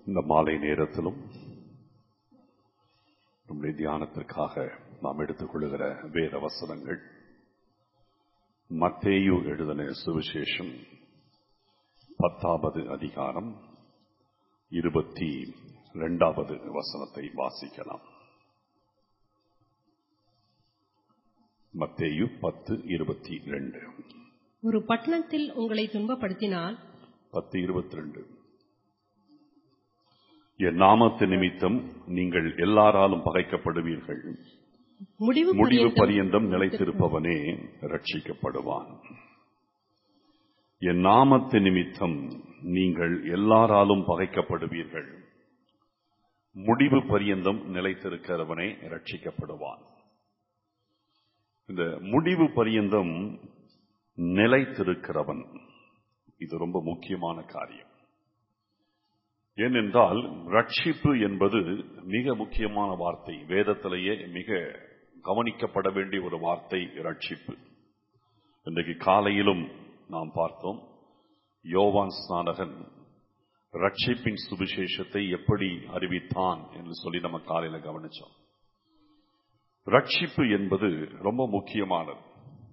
இந்த மாலை நேரத்திலும் நம்முடைய தியானத்திற்காக நாம் எடுத்துக்கொள்ளுகிற வேத வசனங்கள் மத்தேயு எழுதின சுவிசேஷம் பத்தாவது அதிகாரம் இருபத்தி இரண்டாவது வசனத்தை வாசிக்கலாம் மத்தேயு பத்து இருபத்தி ரெண்டு ஒரு பட்டணத்தில் உங்களை துன்பப்படுத்தினால் பத்து இருபத்தி ரெண்டு என் நாமத்து நிமித்தம் நீங்கள் எல்லாராலும் பகைக்கப்படுவீர்கள் முடிவு முடிவு பரியந்தம் பரியந்தம் நிலைத்திருப்பவனே ரட்சிக்கப்படுவான் என் நாமத்து நிமித்தம் நீங்கள் எல்லாராலும் பகைக்கப்படுவீர்கள் முடிவு பரியந்தம் நிலைத்திருக்கிறவனே ரட்சிக்கப்படுவான் இந்த முடிவு பரியந்தம் நிலைத்திருக்கிறவன் இது ரொம்ப முக்கியமான காரியம் ஏனென்றால் ரட்சிப்பு என்பது மிக முக்கியமான வார்த்தை வேதத்திலேயே மிக கவனிக்கப்பட வேண்டிய ஒரு வார்த்தை ரட்சிப்பு இன்றைக்கு காலையிலும் நாம் பார்த்தோம் யோவான் ஸ்நானகன் ரட்சிப்பின் சுவிசேஷத்தை எப்படி அறிவித்தான் என்று சொல்லி நம்ம காலையில கவனிச்சோம் ரட்சிப்பு என்பது ரொம்ப முக்கியமானது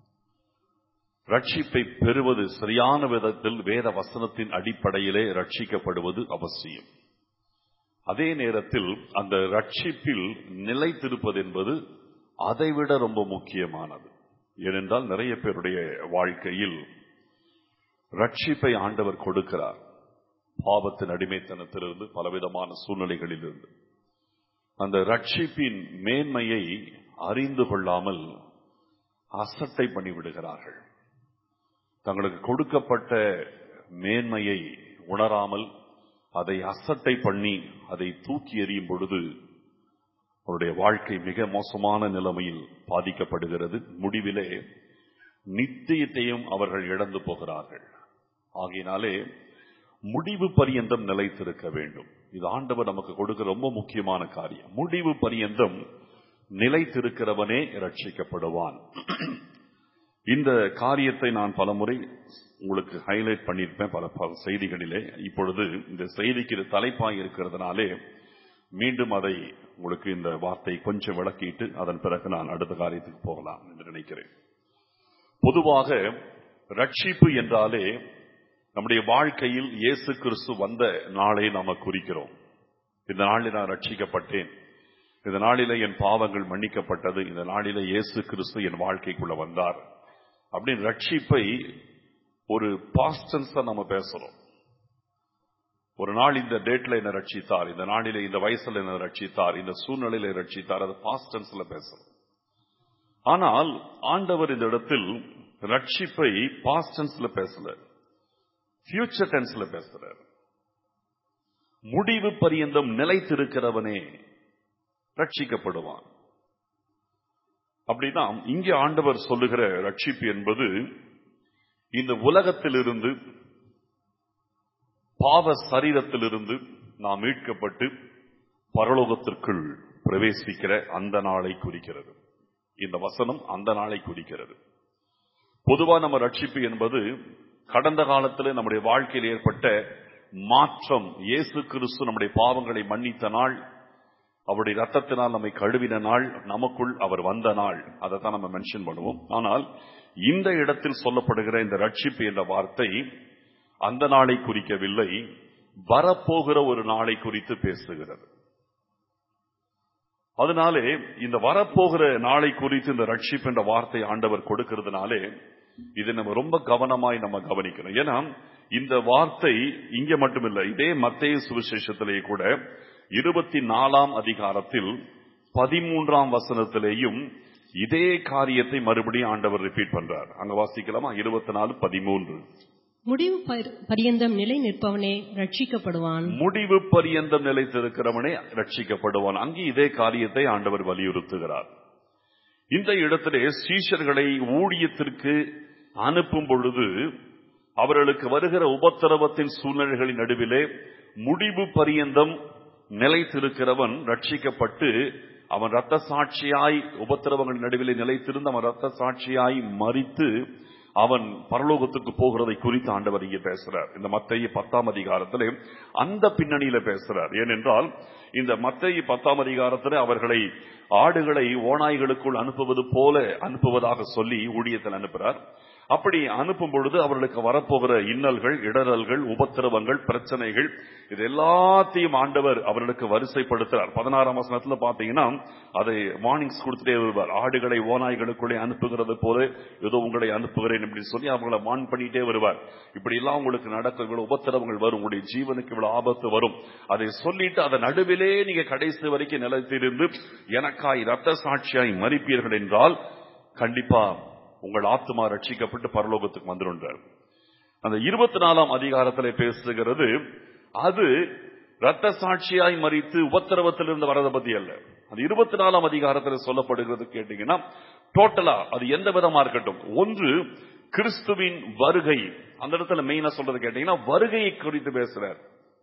ரட்சிப்பை பெறுவது சரியான விதத்தில் வேத வசனத்தின் அடிப்படையிலே ரட்சிக்கப்படுவது அவசியம் அதே நேரத்தில் அந்த ரட்சிப்பில் நிலைத்திருப்பது என்பது அதைவிட ரொம்ப முக்கியமானது ஏனென்றால் நிறைய பேருடைய வாழ்க்கையில் ரட்சிப்பை ஆண்டவர் கொடுக்கிறார் பாவத்தின் அடிமைத்தனத்திலிருந்து பலவிதமான சூழ்நிலைகளிலிருந்து அந்த ரட்சிப்பின் மேன்மையை அறிந்து கொள்ளாமல் அசட்டை பண்ணிவிடுகிறார்கள் தங்களுக்கு கொடுக்கப்பட்ட மேன்மையை உணராமல் அதை அசட்டை பண்ணி அதை தூக்கி எறியும் பொழுது அவருடைய வாழ்க்கை மிக மோசமான நிலைமையில் பாதிக்கப்படுகிறது முடிவிலே நித்தியத்தையும் அவர்கள் இழந்து போகிறார்கள் ஆகையினாலே முடிவு பரியந்தம் நிலைத்திருக்க வேண்டும் இது ஆண்டவர் நமக்கு கொடுக்கிற ரொம்ப முக்கியமான காரியம் முடிவு பரியந்தம் நிலைத்திருக்கிறவனே ரட்சிக்கப்படுவான் இந்த காரியத்தை நான் பலமுறை உங்களுக்கு ஹைலைட் பண்ணியிருப்பேன் பல பல செய்திகளிலே இப்பொழுது இந்த செய்திக்கு இது தலைப்பாய் இருக்கிறதுனாலே மீண்டும் அதை உங்களுக்கு இந்த வார்த்தை கொஞ்சம் விளக்கிட்டு அதன் பிறகு நான் அடுத்த காரியத்துக்கு போகலாம் என்று நினைக்கிறேன் பொதுவாக ரட்சிப்பு என்றாலே நம்முடைய வாழ்க்கையில் இயேசு கிறிஸ்து வந்த நாளை நாம குறிக்கிறோம் இந்த நாளில் நான் ரட்சிக்கப்பட்டேன் இந்த நாளில என் பாவங்கள் மன்னிக்கப்பட்டது இந்த நாளில இயேசு கிறிஸ்து என் வாழ்க்கைக்குள்ள வந்தார் அப்படின்னு ரட்சிப்பை ஒரு பாஸ்டன்ஸா நம்ம பேசுறோம் ஒரு நாள் இந்த டேட்ல என்ன ரட்சித்தார் இந்த நாளில இந்த வயசுல என்ன ரட்சித்தார் இந்த சூழ்நிலையில ரட்சித்தார் அது பாஸ்டன்ஸ்ல பேசுறோம் ஆனால் ஆண்டவர் இந்த இடத்தில் ரட்சிப்பை பாஸ்டன்ஸ்ல பேசல ஃபியூச்சர் டென்ஸ்ல பேசுறார் முடிவு பரியந்தம் நிலைத்திருக்கிறவனே ரட்சிக்கப்படுவான் அப்படின்னா இங்கே ஆண்டவர் சொல்லுகிற ரட்சிப்பு என்பது இந்த உலகத்திலிருந்து பாவ சரீரத்திலிருந்து நாம் மீட்கப்பட்டு பரலோகத்திற்குள் பிரவேசிக்கிற அந்த நாளை குறிக்கிறது இந்த வசனம் அந்த நாளை குறிக்கிறது பொதுவா நம்ம ரட்சிப்பு என்பது கடந்த காலத்தில் நம்முடைய வாழ்க்கையில் ஏற்பட்ட மாற்றம் இயேசு கிறிஸ்து நம்முடைய பாவங்களை மன்னித்த நாள் அவருடைய ரத்தத்தினால் நம்மை கழுவின நாள் நமக்குள் அவர் வந்த நாள் அதை தான் நம்ம மென்ஷன் பண்ணுவோம் ஆனால் இந்த இடத்தில் சொல்லப்படுகிற இந்த ரட்சிப்பு என்ற வார்த்தை அந்த நாளை குறிக்கவில்லை வரப்போகிற ஒரு நாளை குறித்து பேசுகிறது அதனாலே இந்த வரப்போகிற நாளை குறித்து இந்த ரட்சிப்பு என்ற வார்த்தை ஆண்டவர் கொடுக்கிறதுனாலே இதை நம்ம ரொம்ப கவனமாய் நம்ம கவனிக்கணும் ஏன்னா இந்த வார்த்தை இங்க மட்டுமில்லை இதே மத்திய சுவிசேஷத்திலேயே கூட இருபத்தி நாலாம் அதிகாரத்தில் பதிமூன்றாம் வசனத்திலேயும் இதே காரியத்தை மறுபடியும் ஆண்டவர் ரிப்பீட் பண்றார் அங்க வாசிக்கலாமா இருபத்தி நாலு பதிமூன்று முடிவு பரி- பரியந்தம் நிலை நிற்பவனே ரட்சிக்கப்படுவான் முடிவு பரியந்தம் நிலைத்திருக்கிறவனே ரட்சிக்கப்படுவான் அங்கே இதே காரியத்தை ஆண்டவர் வலியுறுத்துகிறார் இந்த இடத்திலே சீஷர்களை ஊழியத்திற்கு அனுப்பும் பொழுது அவர்களுக்கு வருகிற உபத்திரவத்தின் சூழ்நிலைகளின் நடுவிலே முடிவு பரியந்தம் நிலைத்திருக்கிறவன் ரட்சிக்கப்பட்டு அவன் ரத்த சாட்சியாய் உபத்திரவங்களின் நடுவிலே நிலைத்திருந்து அவன் ரத்த சாட்சியாய் மறித்து அவன் பரலோகத்துக்கு போகிறதை குறித்து ஆண்டவர் இங்கே பேசுறார் இந்த மத்திய பத்தாம் அதிகாரத்திலே அந்த பின்னணியில பேசுறார் ஏனென்றால் இந்த மத்திய பத்தாம் அதிகாரத்திலே அவர்களை ஆடுகளை ஓநாய்களுக்குள் அனுப்புவது போல அனுப்புவதாக சொல்லி ஊழியத்தில் அனுப்புறார் அப்படி அனுப்பும் பொழுது அவர்களுக்கு வரப்போகிற இன்னல்கள் இடரல்கள் உபத்திரவங்கள் பிரச்சனைகள் இது எல்லாத்தையும் ஆண்டவர் அவர்களுக்கு வரிசைப்படுத்துறார் பதினாறாம் வசனத்துல பாத்தீங்கன்னா அதை வார்னிங்ஸ் கொடுத்துட்டே வருவார் ஆடுகளை ஓநாய்களுக்குள்ளே அனுப்புகிறது போல ஏதோ உங்களை அனுப்புகிறேன் அப்படின்னு சொல்லி அவங்களை வான் பண்ணிட்டே வருவார் இப்படி எல்லாம் உங்களுக்கு நடக்கும் இவ்வளவு உபத்திரவங்கள் வரும் உங்களுடைய ஜீவனுக்கு இவ்வளவு ஆபத்து வரும் அதை சொல்லிட்டு அதன் நடுவிலே நீங்க கடைசி வரைக்கும் நிலைத்திருந்து எனக்காய் ரத்த சாட்சியாய் மறிப்பீர்கள் என்றால் கண்டிப்பா உங்கள் ஆத்மா ரட்சிக்கப்பட்டு பரலோகத்துக்கு வந்துருன்றார் அந்த இருபத்தி நாலாம் அதிகாரத்தில் பேசுகிறது அது ரத்த சாட்சியாய் மறித்து உபத்திரவத்திலிருந்து வரதை பத்தி அல்ல அது இருபத்தி நாலாம் அதிகாரத்தில் சொல்லப்படுகிறது கேட்டீங்கன்னா டோட்டலா அது எந்த விதமா இருக்கட்டும் ஒன்று கிறிஸ்துவின் வருகை அந்த இடத்துல மெயினா சொல்றது கேட்டீங்கன்னா வருகையை குறித்து பேசுறார்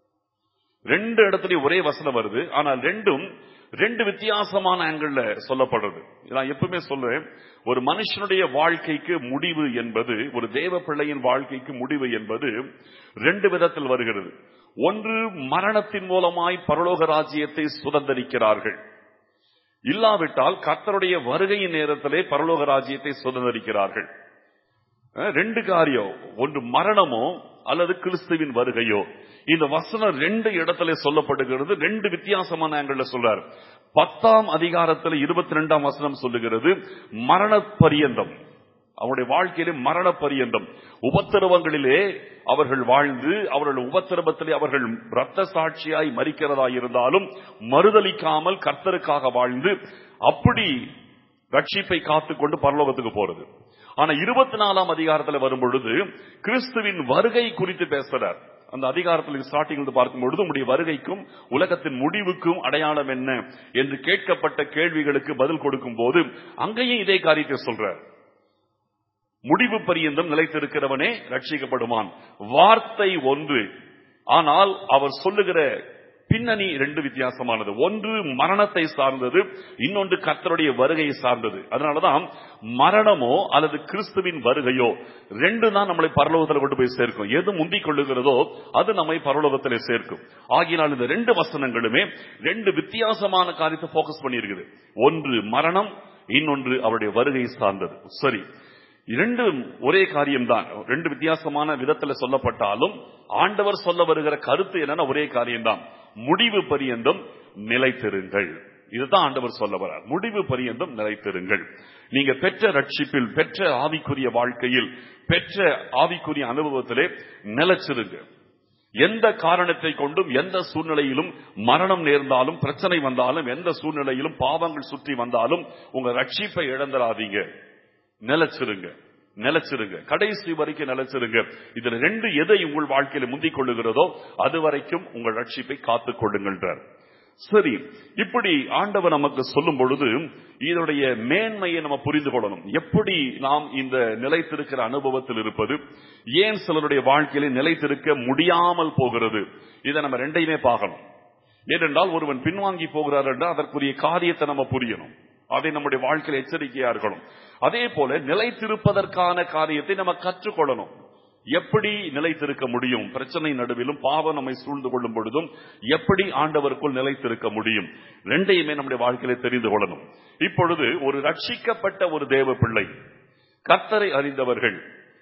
ரெண்டு இடத்துலயும் ஒரே வசனம் வருது ஆனால் ரெண்டும் ரெண்டு வித்தியாசமான ஆங்கிள் சொல்லப்படுறது நான் எப்பவுமே சொல்லுவேன் ஒரு மனுஷனுடைய வாழ்க்கைக்கு முடிவு என்பது ஒரு தேவ பிள்ளையின் வாழ்க்கைக்கு முடிவு என்பது ரெண்டு விதத்தில் வருகிறது ஒன்று மரணத்தின் மூலமாய் பரலோக ராஜ்யத்தை சுதந்திரிக்கிறார்கள் இல்லாவிட்டால் கர்த்தருடைய வருகையின் நேரத்திலே பரலோக ராஜ்யத்தை சுதந்திரிக்கிறார்கள் அஹ், ரெண்டு காரியம் ஒன்று மரணமோ அல்லது கிறிஸ்துவின் வருகையோ இந்த வசனம் ரெண்டு இடத்துல சொல்லப்படுகிறது ரெண்டு வித்தியாசமான ஆங்கிள் சொல்றார் பத்தாம் அதிகாரத்தில் இருபத்தி ரெண்டாம் வசனம் சொல்லுகிறது மரண பரியந்தம் அவருடைய வாழ்க்கையிலே மரண பரியந்தம் உபத்திரவங்களிலே அவர்கள் வாழ்ந்து அவர்கள் உபத்திரவத்திலே அவர்கள் ரத்த சாட்சியாய் மறிக்கிறதா இருந்தாலும் மறுதலிக்காமல் கர்த்தருக்காக வாழ்ந்து அப்படி ரட்சிப்பை காத்துக்கொண்டு பரலோகத்துக்கு போறது ஆனா இருபத்தி நாலாம் அதிகாரத்துல வரும் பொழுது கிறிஸ்துவின் வருகை குறித்து பேசுறார் அந்த அதிகாரத்தில் ஸ்டார்டிங் இருந்து பார்க்கும் பொழுது உங்களுடைய வருகைக்கும் உலகத்தின் முடிவுக்கும் அடையாளம் என்ன என்று கேட்கப்பட்ட கேள்விகளுக்கு பதில் கொடுக்கும் போது அங்கேயும் இதே காரியத்தை சொல்றார் முடிவு பரியந்தம் நிலைத்திருக்கிறவனே ரட்சிக்கப்படுவான் வார்த்தை ஒன்று ஆனால் அவர் சொல்லுகிற பின்னணி ரெண்டு வித்தியாசமானது ஒன்று மரணத்தை சார்ந்தது இன்னொன்று கர்த்தருடைய வருகையை சார்ந்தது அதனாலதான் மரணமோ அல்லது கிறிஸ்துவின் வருகையோ ரெண்டு தான் நம்மளை பரலோகத்தில் கொண்டு போய் சேர்க்கும் எது முந்திக் கொள்ளுகிறதோ அது நம்மை பரலோகத்திலே சேர்க்கும் ஆகினால் இந்த ரெண்டு வசனங்களுமே ரெண்டு வித்தியாசமான காரியத்தை போக்கஸ் பண்ணியிருக்குது ஒன்று மரணம் இன்னொன்று அவருடைய வருகை சார்ந்தது சரி இரண்டும் ஒரே காரியம்தான் ரெண்டு வித்தியாசமான விதத்துல சொல்லப்பட்டாலும் ஆண்டவர் சொல்ல வருகிற கருத்து என்னன்னா ஒரே காரியம்தான் முடிவு பரியந்தம் நிலைத்திருங்கள் இதுதான் ஆண்டவர் சொல்ல வரார் முடிவு பரியந்தம் நிலைத்திருங்கள் நீங்க பெற்ற ரட்சிப்பில் பெற்ற ஆவிக்குரிய வாழ்க்கையில் பெற்ற ஆவிக்குரிய அனுபவத்திலே நிலைச்சிருங்க எந்த காரணத்தை கொண்டும் எந்த சூழ்நிலையிலும் மரணம் நேர்ந்தாலும் பிரச்சனை வந்தாலும் எந்த சூழ்நிலையிலும் பாவங்கள் சுற்றி வந்தாலும் உங்க ரட்சிப்பை இழந்துடாதீங்க நிலைச்சிருங்க நிலைச்சிருங்க கடைசி வரைக்கும் நிலைச்சிருங்க இதுல ரெண்டு எதை உங்கள் வாழ்க்கையில முந்திக் கொள்ளுகிறதோ அது வரைக்கும் உங்கள் ரட்சிப்பை காத்துக் கொள்ளுங்கள்ன்றார் சரி இப்படி ஆண்டவர் நமக்கு சொல்லும் பொழுது இதனுடைய மேன்மையை நம்ம புரிந்து கொள்ளணும் எப்படி நாம் இந்த நிலைத்திருக்கிற அனுபவத்தில் இருப்பது ஏன் சிலருடைய வாழ்க்கையில நிலைத்திருக்க முடியாமல் போகிறது இதை நம்ம ரெண்டையுமே பார்க்கணும் ஏனென்றால் ஒருவன் பின்வாங்கி போகிறார் என்றால் அதற்குரிய காரியத்தை நம்ம புரியணும் அதை நம்முடைய வாழ்க்கையில் எச்சரிக்கையா இருக்கணும் அதே போல நிலைத்திருப்பதற்கான காரியத்தை நம்ம கற்றுக்கொள்ளணும் எப்படி நிலைத்திருக்க முடியும் பிரச்சனை நடுவிலும் பாவம் நம்மை சூழ்ந்து கொள்ளும் பொழுதும் எப்படி ஆண்டவருக்குள் நிலைத்திருக்க முடியும் ரெண்டையுமே நம்முடைய வாழ்க்கையில தெரிந்து கொள்ளணும் இப்பொழுது ஒரு ரட்சிக்கப்பட்ட ஒரு தேவ பிள்ளை கர்த்தரை அறிந்தவர்கள்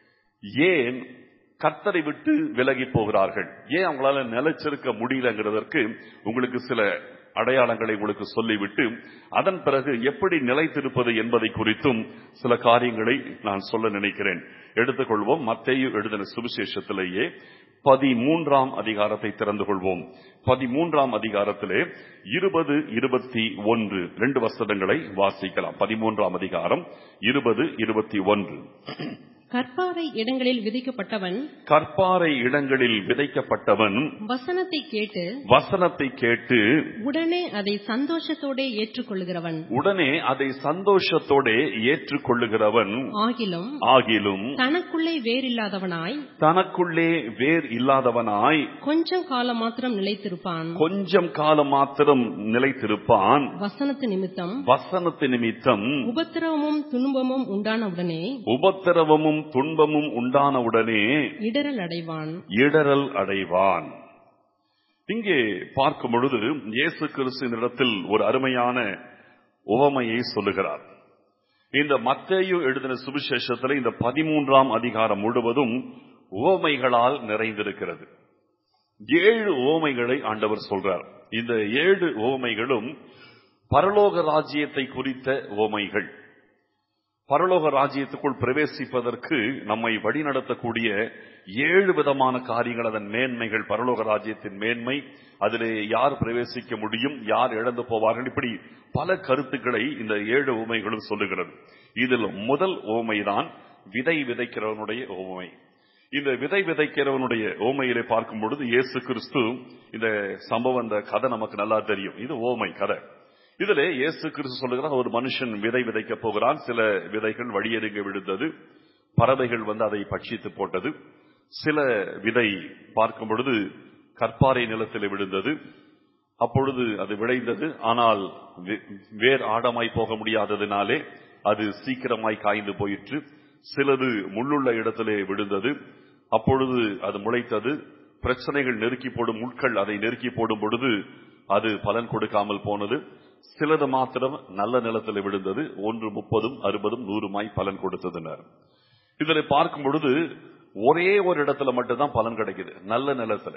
ஏன் கர்த்தரை விட்டு விலகி போகிறார்கள் ஏன் அவங்களால நிலைச்சிருக்க முடியலங்கிறதற்கு உங்களுக்கு சில அடையாளங்களை உங்களுக்கு சொல்லிவிட்டு அதன் பிறகு எப்படி நிலைத்திருப்பது என்பதை குறித்தும் சில காரியங்களை நான் சொல்ல நினைக்கிறேன் எடுத்துக்கொள்வோம் மத்தேயு எழுதின சுவிசேஷத்திலேயே பதிமூன்றாம் அதிகாரத்தை திறந்து கொள்வோம் பதிமூன்றாம் அதிகாரத்திலே இருபது இருபத்தி ஒன்று ரெண்டு வசனங்களை வாசிக்கலாம் பதிமூன்றாம் அதிகாரம் இருபது இருபத்தி ஒன்று கற்பாறை இடங்களில் விதிக்கப்பட்டவன் கற்பாறை இடங்களில் விதைக்கப்பட்டவன் வசனத்தை கேட்டு வசனத்தை கேட்டு உடனே அதை சந்தோஷத்தோடே ஏற்றுக்கொள்கிறவன் உடனே அதை சந்தோஷத்தோட ஏற்றுக்கொள்ளுகிறவன் ஆகிலும் ஆகிலும் தனக்குள்ளே வேறில்லாதவனாய் தனக்குள்ளே வேர் இல்லாதவனாய் கொஞ்சம் காலம் மாத்திரம் நிலைத்திருப்பான் கொஞ்சம் காலம் மாத்திரம் நிலைத்திருப்பான் வசனத்து நிமித்தம் வசனத்து நிமித்தம் உபத்திரவமும் துன்பமும் உண்டானவுடனே உபத்திரவமும் துன்பமும் உண்டானவுடனே இடரல் அடைவான் இடரல் அடைவான் இங்கே பார்க்கும் பொழுது இயேசு கிறிஸ்துவின் இடத்தில் ஒரு அருமையான உவமையை சொல்லுகிறார் இந்த மத்தேயு எழுதின சுவிசேஷத்தில் இந்த பதிமூன்றாம் அதிகாரம் முழுவதும் உவமைகளால் நிறைந்திருக்கிறது ஏழு உவமைகளை ஆண்டவர் சொல்றார் இந்த ஏழு உவமைகளும் பரலோக ராஜ்யத்தை குறித்த உவமைகள் பரலோக ராஜ்யத்துக்குள் பிரவேசிப்பதற்கு நம்மை வழிநடத்தக்கூடிய ஏழு விதமான காரியங்கள் அதன் மேன்மைகள் பரலோக ராஜ்யத்தின் மேன்மை அதிலே யார் பிரவேசிக்க முடியும் யார் இழந்து போவார்கள் இப்படி பல கருத்துக்களை இந்த ஏழு உமைகளும் சொல்லுகிறது இதில் முதல் ஓமைதான் விதை விதைக்கிறவனுடைய ஓமை இந்த விதை விதைக்கிறவனுடைய ஓமையிலே பார்க்கும் பொழுது இயேசு கிறிஸ்து இந்த சம்பவம் இந்த கதை நமக்கு நல்லா தெரியும் இது ஓமை கதை இதுல இயேசு கிறிஸ்து சொல்லுகிறார் ஒரு மனுஷன் விதை விதைக்க போகிறான் சில விதைகள் வழியருங்க விழுந்தது பறவைகள் வந்து அதை பட்சித்து போட்டது சில விதை பார்க்கும் பொழுது கற்பாறை நிலத்தில் விழுந்தது அப்பொழுது அது விளைந்தது ஆனால் வே- வேர் ஆழமாய் போக முடியாததினாலே அது சீக்கிரமாய் காய்ந்து போயிற்று சிலது முள்ளுள்ள இடத்திலே விழுந்தது அப்பொழுது அது முளைத்தது பிரச்சனைகள் நெருக்கி போடும் முட்கள் அதை நெருக்கி போடும் பொழுது அது பலன் கொடுக்காமல் போனது சிலது மாத்திரம் நல்ல நிலத்தில் விழுந்தது ஒன்று முப்பதும் அறுபதும் நூறுமாய் பலன் கொடுத்ததுனர் இதில் பார்க்கும் பொழுது ஒரே ஒரு இடத்துல மட்டும்தான் பலன் கிடைக்குது நல்ல நிலத்துல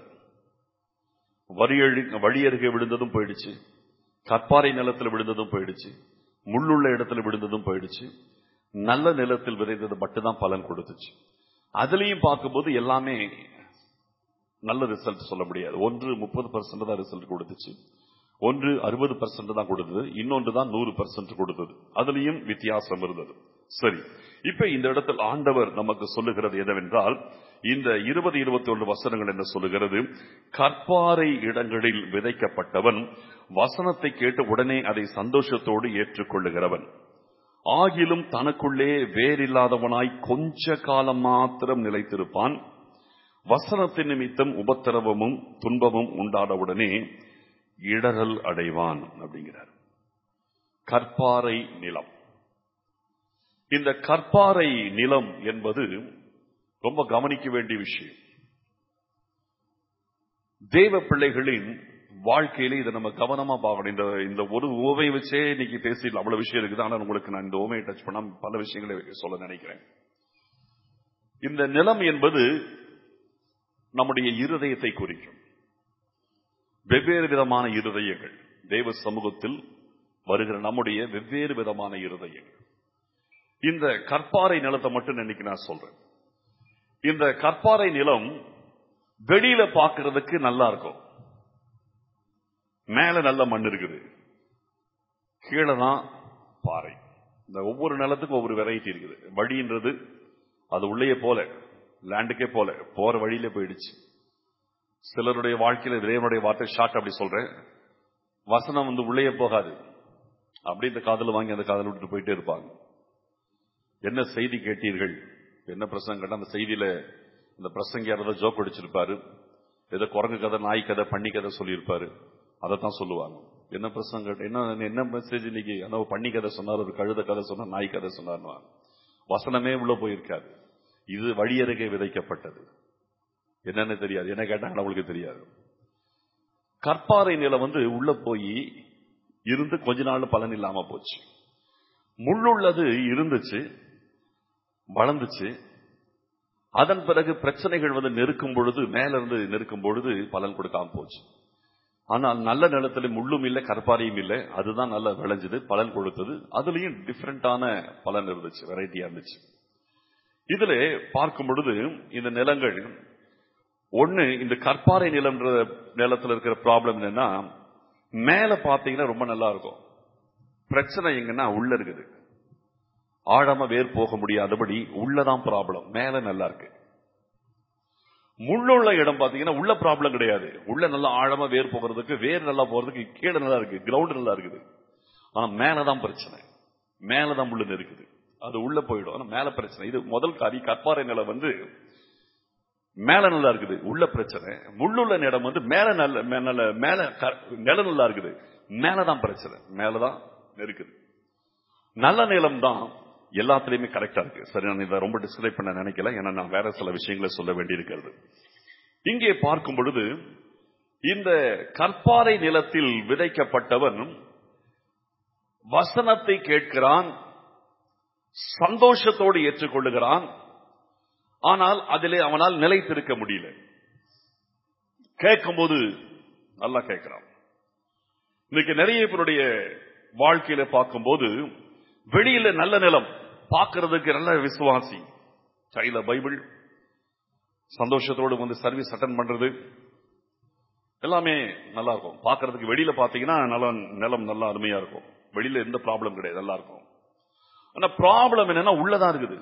வழியழி வழியருகே விழுந்ததும் போயிடுச்சு கற்பாறை நிலத்தில் விழுந்ததும் போயிடுச்சு முள்ளுள்ள இடத்துல விழுந்ததும் போயிடுச்சு நல்ல நிலத்தில் விதைந்தது மட்டும்தான் பலன் கொடுத்துச்சு அதுலயும் பார்க்கும்போது எல்லாமே நல்ல ரிசல்ட் சொல்ல முடியாது ஒன்று முப்பது பர்சன்ட் தான் ரிசல்ட் கொடுத்துச்சு ஒன்று அறுபது பர்சன்ட் தான் கொடுத்தது இன்னொன்று தான் நூறு பர்சன்ட் கொடுத்தது அதுலயும் வித்தியாசம் இருந்தது சரி இப்ப இந்த இடத்தில் ஆண்டவர் நமக்கு சொல்லுகிறது என்னவென்றால் இந்த இருபது இருபத்தி ஒன்று வசனங்கள் என்ன சொல்லுகிறது கற்பாறை இடங்களில் விதைக்கப்பட்டவன் வசனத்தை கேட்டு உடனே அதை சந்தோஷத்தோடு ஏற்றுக்கொள்ளுகிறவன் ஆகிலும் தனக்குள்ளே வேறில்லாதவனாய் கொஞ்ச காலம் மாத்திரம் நிலைத்திருப்பான் வசனத்தின் நிமித்தம் உபத்திரவமும் துன்பமும் உண்டானவுடனே இடரல் அடைவான் அப்படிங்கிறார் கற்பாறை நிலம் இந்த கற்பாறை நிலம் என்பது ரொம்ப கவனிக்க வேண்டிய விஷயம் தேவ பிள்ளைகளின் வாழ்க்கையில இதை நம்ம கவனமா பார்க்கணும் இந்த இந்த ஒரு ஓவை வச்சே இன்னைக்கு பேசிடலாம் அவ்வளவு விஷயம் இருக்குது ஆனா உங்களுக்கு நான் இந்த ஓமையை டச் பண்ணாம பல விஷயங்களை சொல்ல நினைக்கிறேன் இந்த நிலம் என்பது நம்முடைய இருதயத்தை குறிக்கும் வெவ்வேறு விதமான இருதயங்கள் தேவ சமூகத்தில் வருகிற நம்முடைய வெவ்வேறு விதமான இருதயங்கள் இந்த கற்பாறை நிலத்தை மட்டும் இன்னைக்கு நான் சொல்றேன் இந்த கற்பாறை நிலம் வெளியில பார்க்கிறதுக்கு நல்லா இருக்கும் மேல நல்ல மண் இருக்குது கீழே தான் பாறை இந்த ஒவ்வொரு நிலத்துக்கும் ஒவ்வொரு வெரைட்டி இருக்குது வழின்றது அது உள்ளே போல லேண்டுக்கே போல போற வழியிலே போயிடுச்சு சிலருடைய வாழ்க்கையில தேவனுடைய வார்த்தை ஷார்ட் அப்படி சொல்றேன் வசனம் வந்து உள்ளே போகாது அப்படி இந்த காதல வாங்கி அந்த காதல விட்டு போயிட்டே இருப்பாங்க என்ன செய்தி கேட்டீர்கள் என்ன பிரசங்கம் கேட்டா அந்த செய்தியில இந்த பிரசங்க யாராவது ஜோக் அடிச்சிருப்பாரு ஏதோ குரங்கு கதை நாய் கதை பண்ணி கதை சொல்லியிருப்பாரு அதைத்தான் சொல்லுவாங்க என்ன பிரசங்கம் கேட்ட- என்ன என்ன மெசேஜ் இன்னைக்கு என்ன பண்ணி கதை சொன்னார் ஒரு கழுத கதை சொன்னார் நாய் கதை சொன்னார் வசனமே உள்ள போயிருக்காது இது வழியருகே விதைக்கப்பட்டது என்னன்னு தெரியாது என்ன கேட்டாங்க அவங்களுக்கு தெரியாது கற்பாறை நிலம் வந்து உள்ள போய் இருந்து கொஞ்ச நாள் பலன் இல்லாம போச்சு முள்ளுள்ளது இருந்துச்சு வளர்ந்துச்சு அதன் பிறகு பிரச்சனைகள் வந்து நெருக்கும் பொழுது மேல இருந்து நெருக்கும் பொழுது பலன் கொடுக்காம போச்சு ஆனால் நல்ல நிலத்துல முள்ளும் இல்லை கற்பாரியும் இல்லை அதுதான் நல்லா விளைஞ்சது பலன் கொடுத்தது அதுலயும் டிஃப்ரெண்டான பலன் இருந்துச்சு வெரைட்டியா இருந்துச்சு இதுல பார்க்கும் பொழுது இந்த நிலங்கள் ஒண்ணு இந்த கற்பாறை நிலம்ன்ற நிலத்துல இருக்கிற ப்ராப்ளம் என்னன்னா மேல பாத்தீங்கன்னா ரொம்ப நல்லா இருக்கும் பிரச்சனை எங்கன்னா உள்ள இருக்குது ஆழமா வேர் போக முடியாதபடி உள்ளதான் ப்ராப்ளம் மேல நல்லா இருக்கு முள்ளுள்ள இடம் பாத்தீங்கன்னா உள்ள ப்ராப்ளம் கிடையாது உள்ள நல்லா ஆழமா வேர் போகிறதுக்கு வேர் நல்லா போறதுக்கு கீழே நல்லா இருக்கு கிரவுண்ட் நல்லா இருக்குது ஆனா மேலதான் பிரச்சனை மேலதான் முள்ளு இருக்குது அது உள்ள போயிடும் ஆனா மேல பிரச்சனை இது முதல் காரி கற்பாறை நிலம் வந்து மேல நல்லா இருக்குது உள்ள பிரச்சனை முள்ளுள்ள நிலம் வந்து மேல நல்ல மே- நல்ல மேல க- நிலம் நல்லா இருக்குது மேலதான் பிரச்சனை மேலதான் நெருக்குது நல்ல நிலம் தான் எல்லாத்துலயுமே கரெக்டா இருக்கு சரி நான் இதை ரொம்ப டிஸ்கிரைப் பண்ண நினைக்கல ஏன்னா நான் வேற சில விஷயங்களை சொல்ல வேண்டியிருக்கிறது இங்கே பார்க்கும் பொழுது இந்த கற்பாறை நிலத்தில் விதைக்கப்பட்டவன் வசனத்தை கேட்கிறான் சந்தோஷத்தோடு ஏற்றுக்கொள்ளுகிறான் ஆனால் அதிலே அவனால் நிலைத்திருக்க முடியல கேட்கும்போது நல்லா கேட்கிறான் இன்னைக்கு நிறைய பேருடைய வாழ்க்கையில பார்க்கும்போது வெளியில நல்ல நிலம் பார்க்கிறதுக்கு நல்ல விசுவாசி கையில பைபிள் சந்தோஷத்தோடு வந்து சர்வீஸ் அட்டன் பண்றது எல்லாமே நல்லா இருக்கும் பார்க்கிறதுக்கு வெளியில பாத்தீங்கன்னா நல்ல நிலம் நல்லா அருமையா இருக்கும் வெளியில எந்த ப்ராப்ளம் கிடையாது நல்லா இருக்கும் ஆனா ப்ராப்ளம் என்னன்னா உள்ளதான் இருக்குது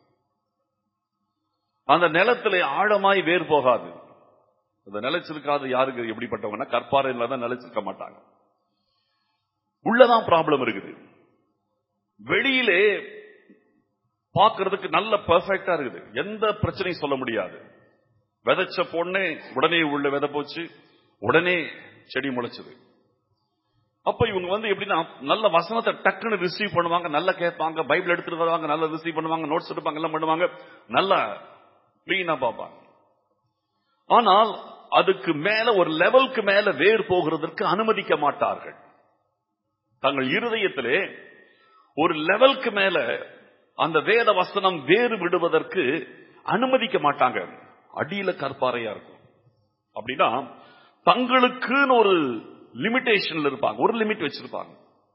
அந்த நிலத்துல ஆழமாய் வேர் போகாது அந்த நிலைச்சிருக்காது யாருக்கு எப்படிப்பட்டவங்கன்னா கற்பாறையில தான் நிலைச்சிருக்க மாட்டாங்க உள்ளதான் ப்ராப்ளம் இருக்குது வெளியிலே பார்க்கிறதுக்கு நல்ல பெர்ஃபெக்டா இருக்குது எந்த பிரச்சனையும் சொல்ல முடியாது விதைச்ச பொண்ணே உடனே உள்ள விதை போச்சு உடனே செடி முளைச்சது அப்ப இவங்க வந்து எப்படின்னா நல்ல வசனத்தை டக்குன்னு ரிசீவ் பண்ணுவாங்க நல்லா கேட்பாங்க பைபிள் எடுத்துட்டு வருவாங்க நல்லா ரிசீவ் பண்ணுவாங்க நோட்ஸ் எடுப்பாங்க எல்லாம் பண்ணுவாங்க நல்லா கிளீனா பார்ப்பாங்க ஆனால் அதுக்கு மேல ஒரு லெவலுக்கு மேல வேர் போகிறதற்கு அனுமதிக்க மாட்டார்கள் தங்கள் இருதயத்திலே ஒரு லெவலுக்கு மேல அந்த வேத வசனம் வேறு விடுவதற்கு அனுமதிக்க மாட்டாங்க அடியில கற்பாறையா இருக்கும் அப்படின்னா தங்களுக்குன்னு ஒரு லிமிடேஷன்ல இருப்பாங்க ஒரு லிமிட் வச்சிருப்பாங்க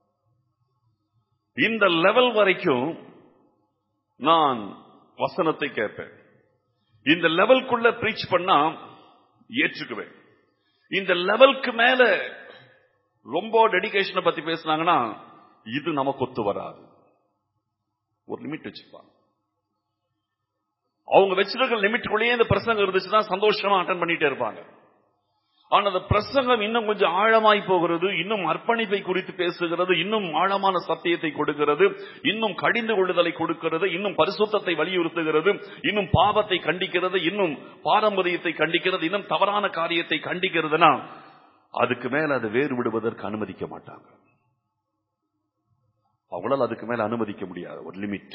இந்த லெவல் வரைக்கும் நான் வசனத்தை கேட்பேன் இந்த லெவல்குள்ள பிரீச் பண்ணா ஏற்றுக்குவேன் இந்த லெவலுக்கு மேல ரொம்ப டெடிகேஷனை பத்தி பேசினாங்கன்னா இது நமக்கு ஒத்து வராது ஒரு லிமிட் வச்சிருப்பாங்க அவங்க வச்சிருக்கிற லிமிட்டுக்குள்ளேயே இந்த பிரசங்கம் இருந்துச்சுன்னா சந்தோஷமா அட்டன் பண்ணிட்டே இருப்பாங்க ஆனா அந்த பிரசங்கம் இன்னும் கொஞ்சம் ஆழமாய் போகிறது இன்னும் அர்ப்பணிப்பை குறித்து பேசுகிறது இன்னும் ஆழமான சத்தியத்தை கொடுக்கிறது இன்னும் கடிந்து கொள்ளுதலை கொடுக்கிறது இன்னும் பரிசுத்தத்தை வலியுறுத்துகிறது இன்னும் பாவத்தை கண்டிக்கிறது இன்னும் பாரம்பரியத்தை கண்டிக்கிறது இன்னும் தவறான காரியத்தை கண்டிக்கிறதுனா அதுக்கு மேல அது வேறு விடுவதற்கு அனுமதிக்க மாட்டாங்க அவங்களால் அதுக்கு மேல அனுமதிக்க முடியாது ஒரு லிமிட்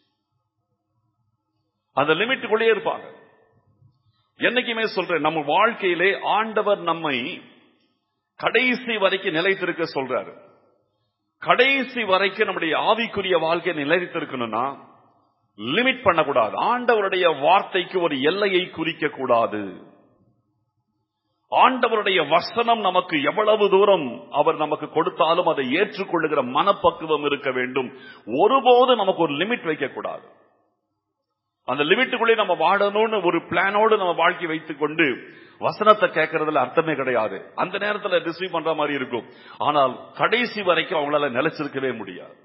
அந்த லிமிட்டுக்குள்ளே இருப்பாங்க என்னைக்குமே சொல்றேன் நம்ம வாழ்க்கையிலே ஆண்டவர் நம்மை கடைசி வரைக்கும் நிலைத்திருக்க சொல்றாரு கடைசி வரைக்கும் நம்முடைய ஆவிக்குரிய வாழ்க்கை நிலைத்திருக்கணும்னா லிமிட் பண்ணக்கூடாது ஆண்டவருடைய வார்த்தைக்கு ஒரு எல்லையை குறிக்க கூடாது ஆண்டவருடைய வசனம் நமக்கு எவ்வளவு தூரம் அவர் நமக்கு கொடுத்தாலும் அதை ஏற்றுக்கொள்ளுகிற மனப்பக்குவம் இருக்க வேண்டும் ஒருபோது நமக்கு ஒரு லிமிட் வைக்க கூடாது அந்த லிமிட்டுக்குள்ளே நம்ம வாழணும்னு ஒரு பிளானோடு நம்ம வாழ்க்கை வைத்துக் கொண்டு வசனத்தை கேட்கறதுல அர்த்தமே கிடையாது அந்த நேரத்தில் ரிசீவ் பண்ற மாதிரி இருக்கும் ஆனால் கடைசி வரைக்கும் அவங்களால நிலைச்சிருக்கவே முடியாது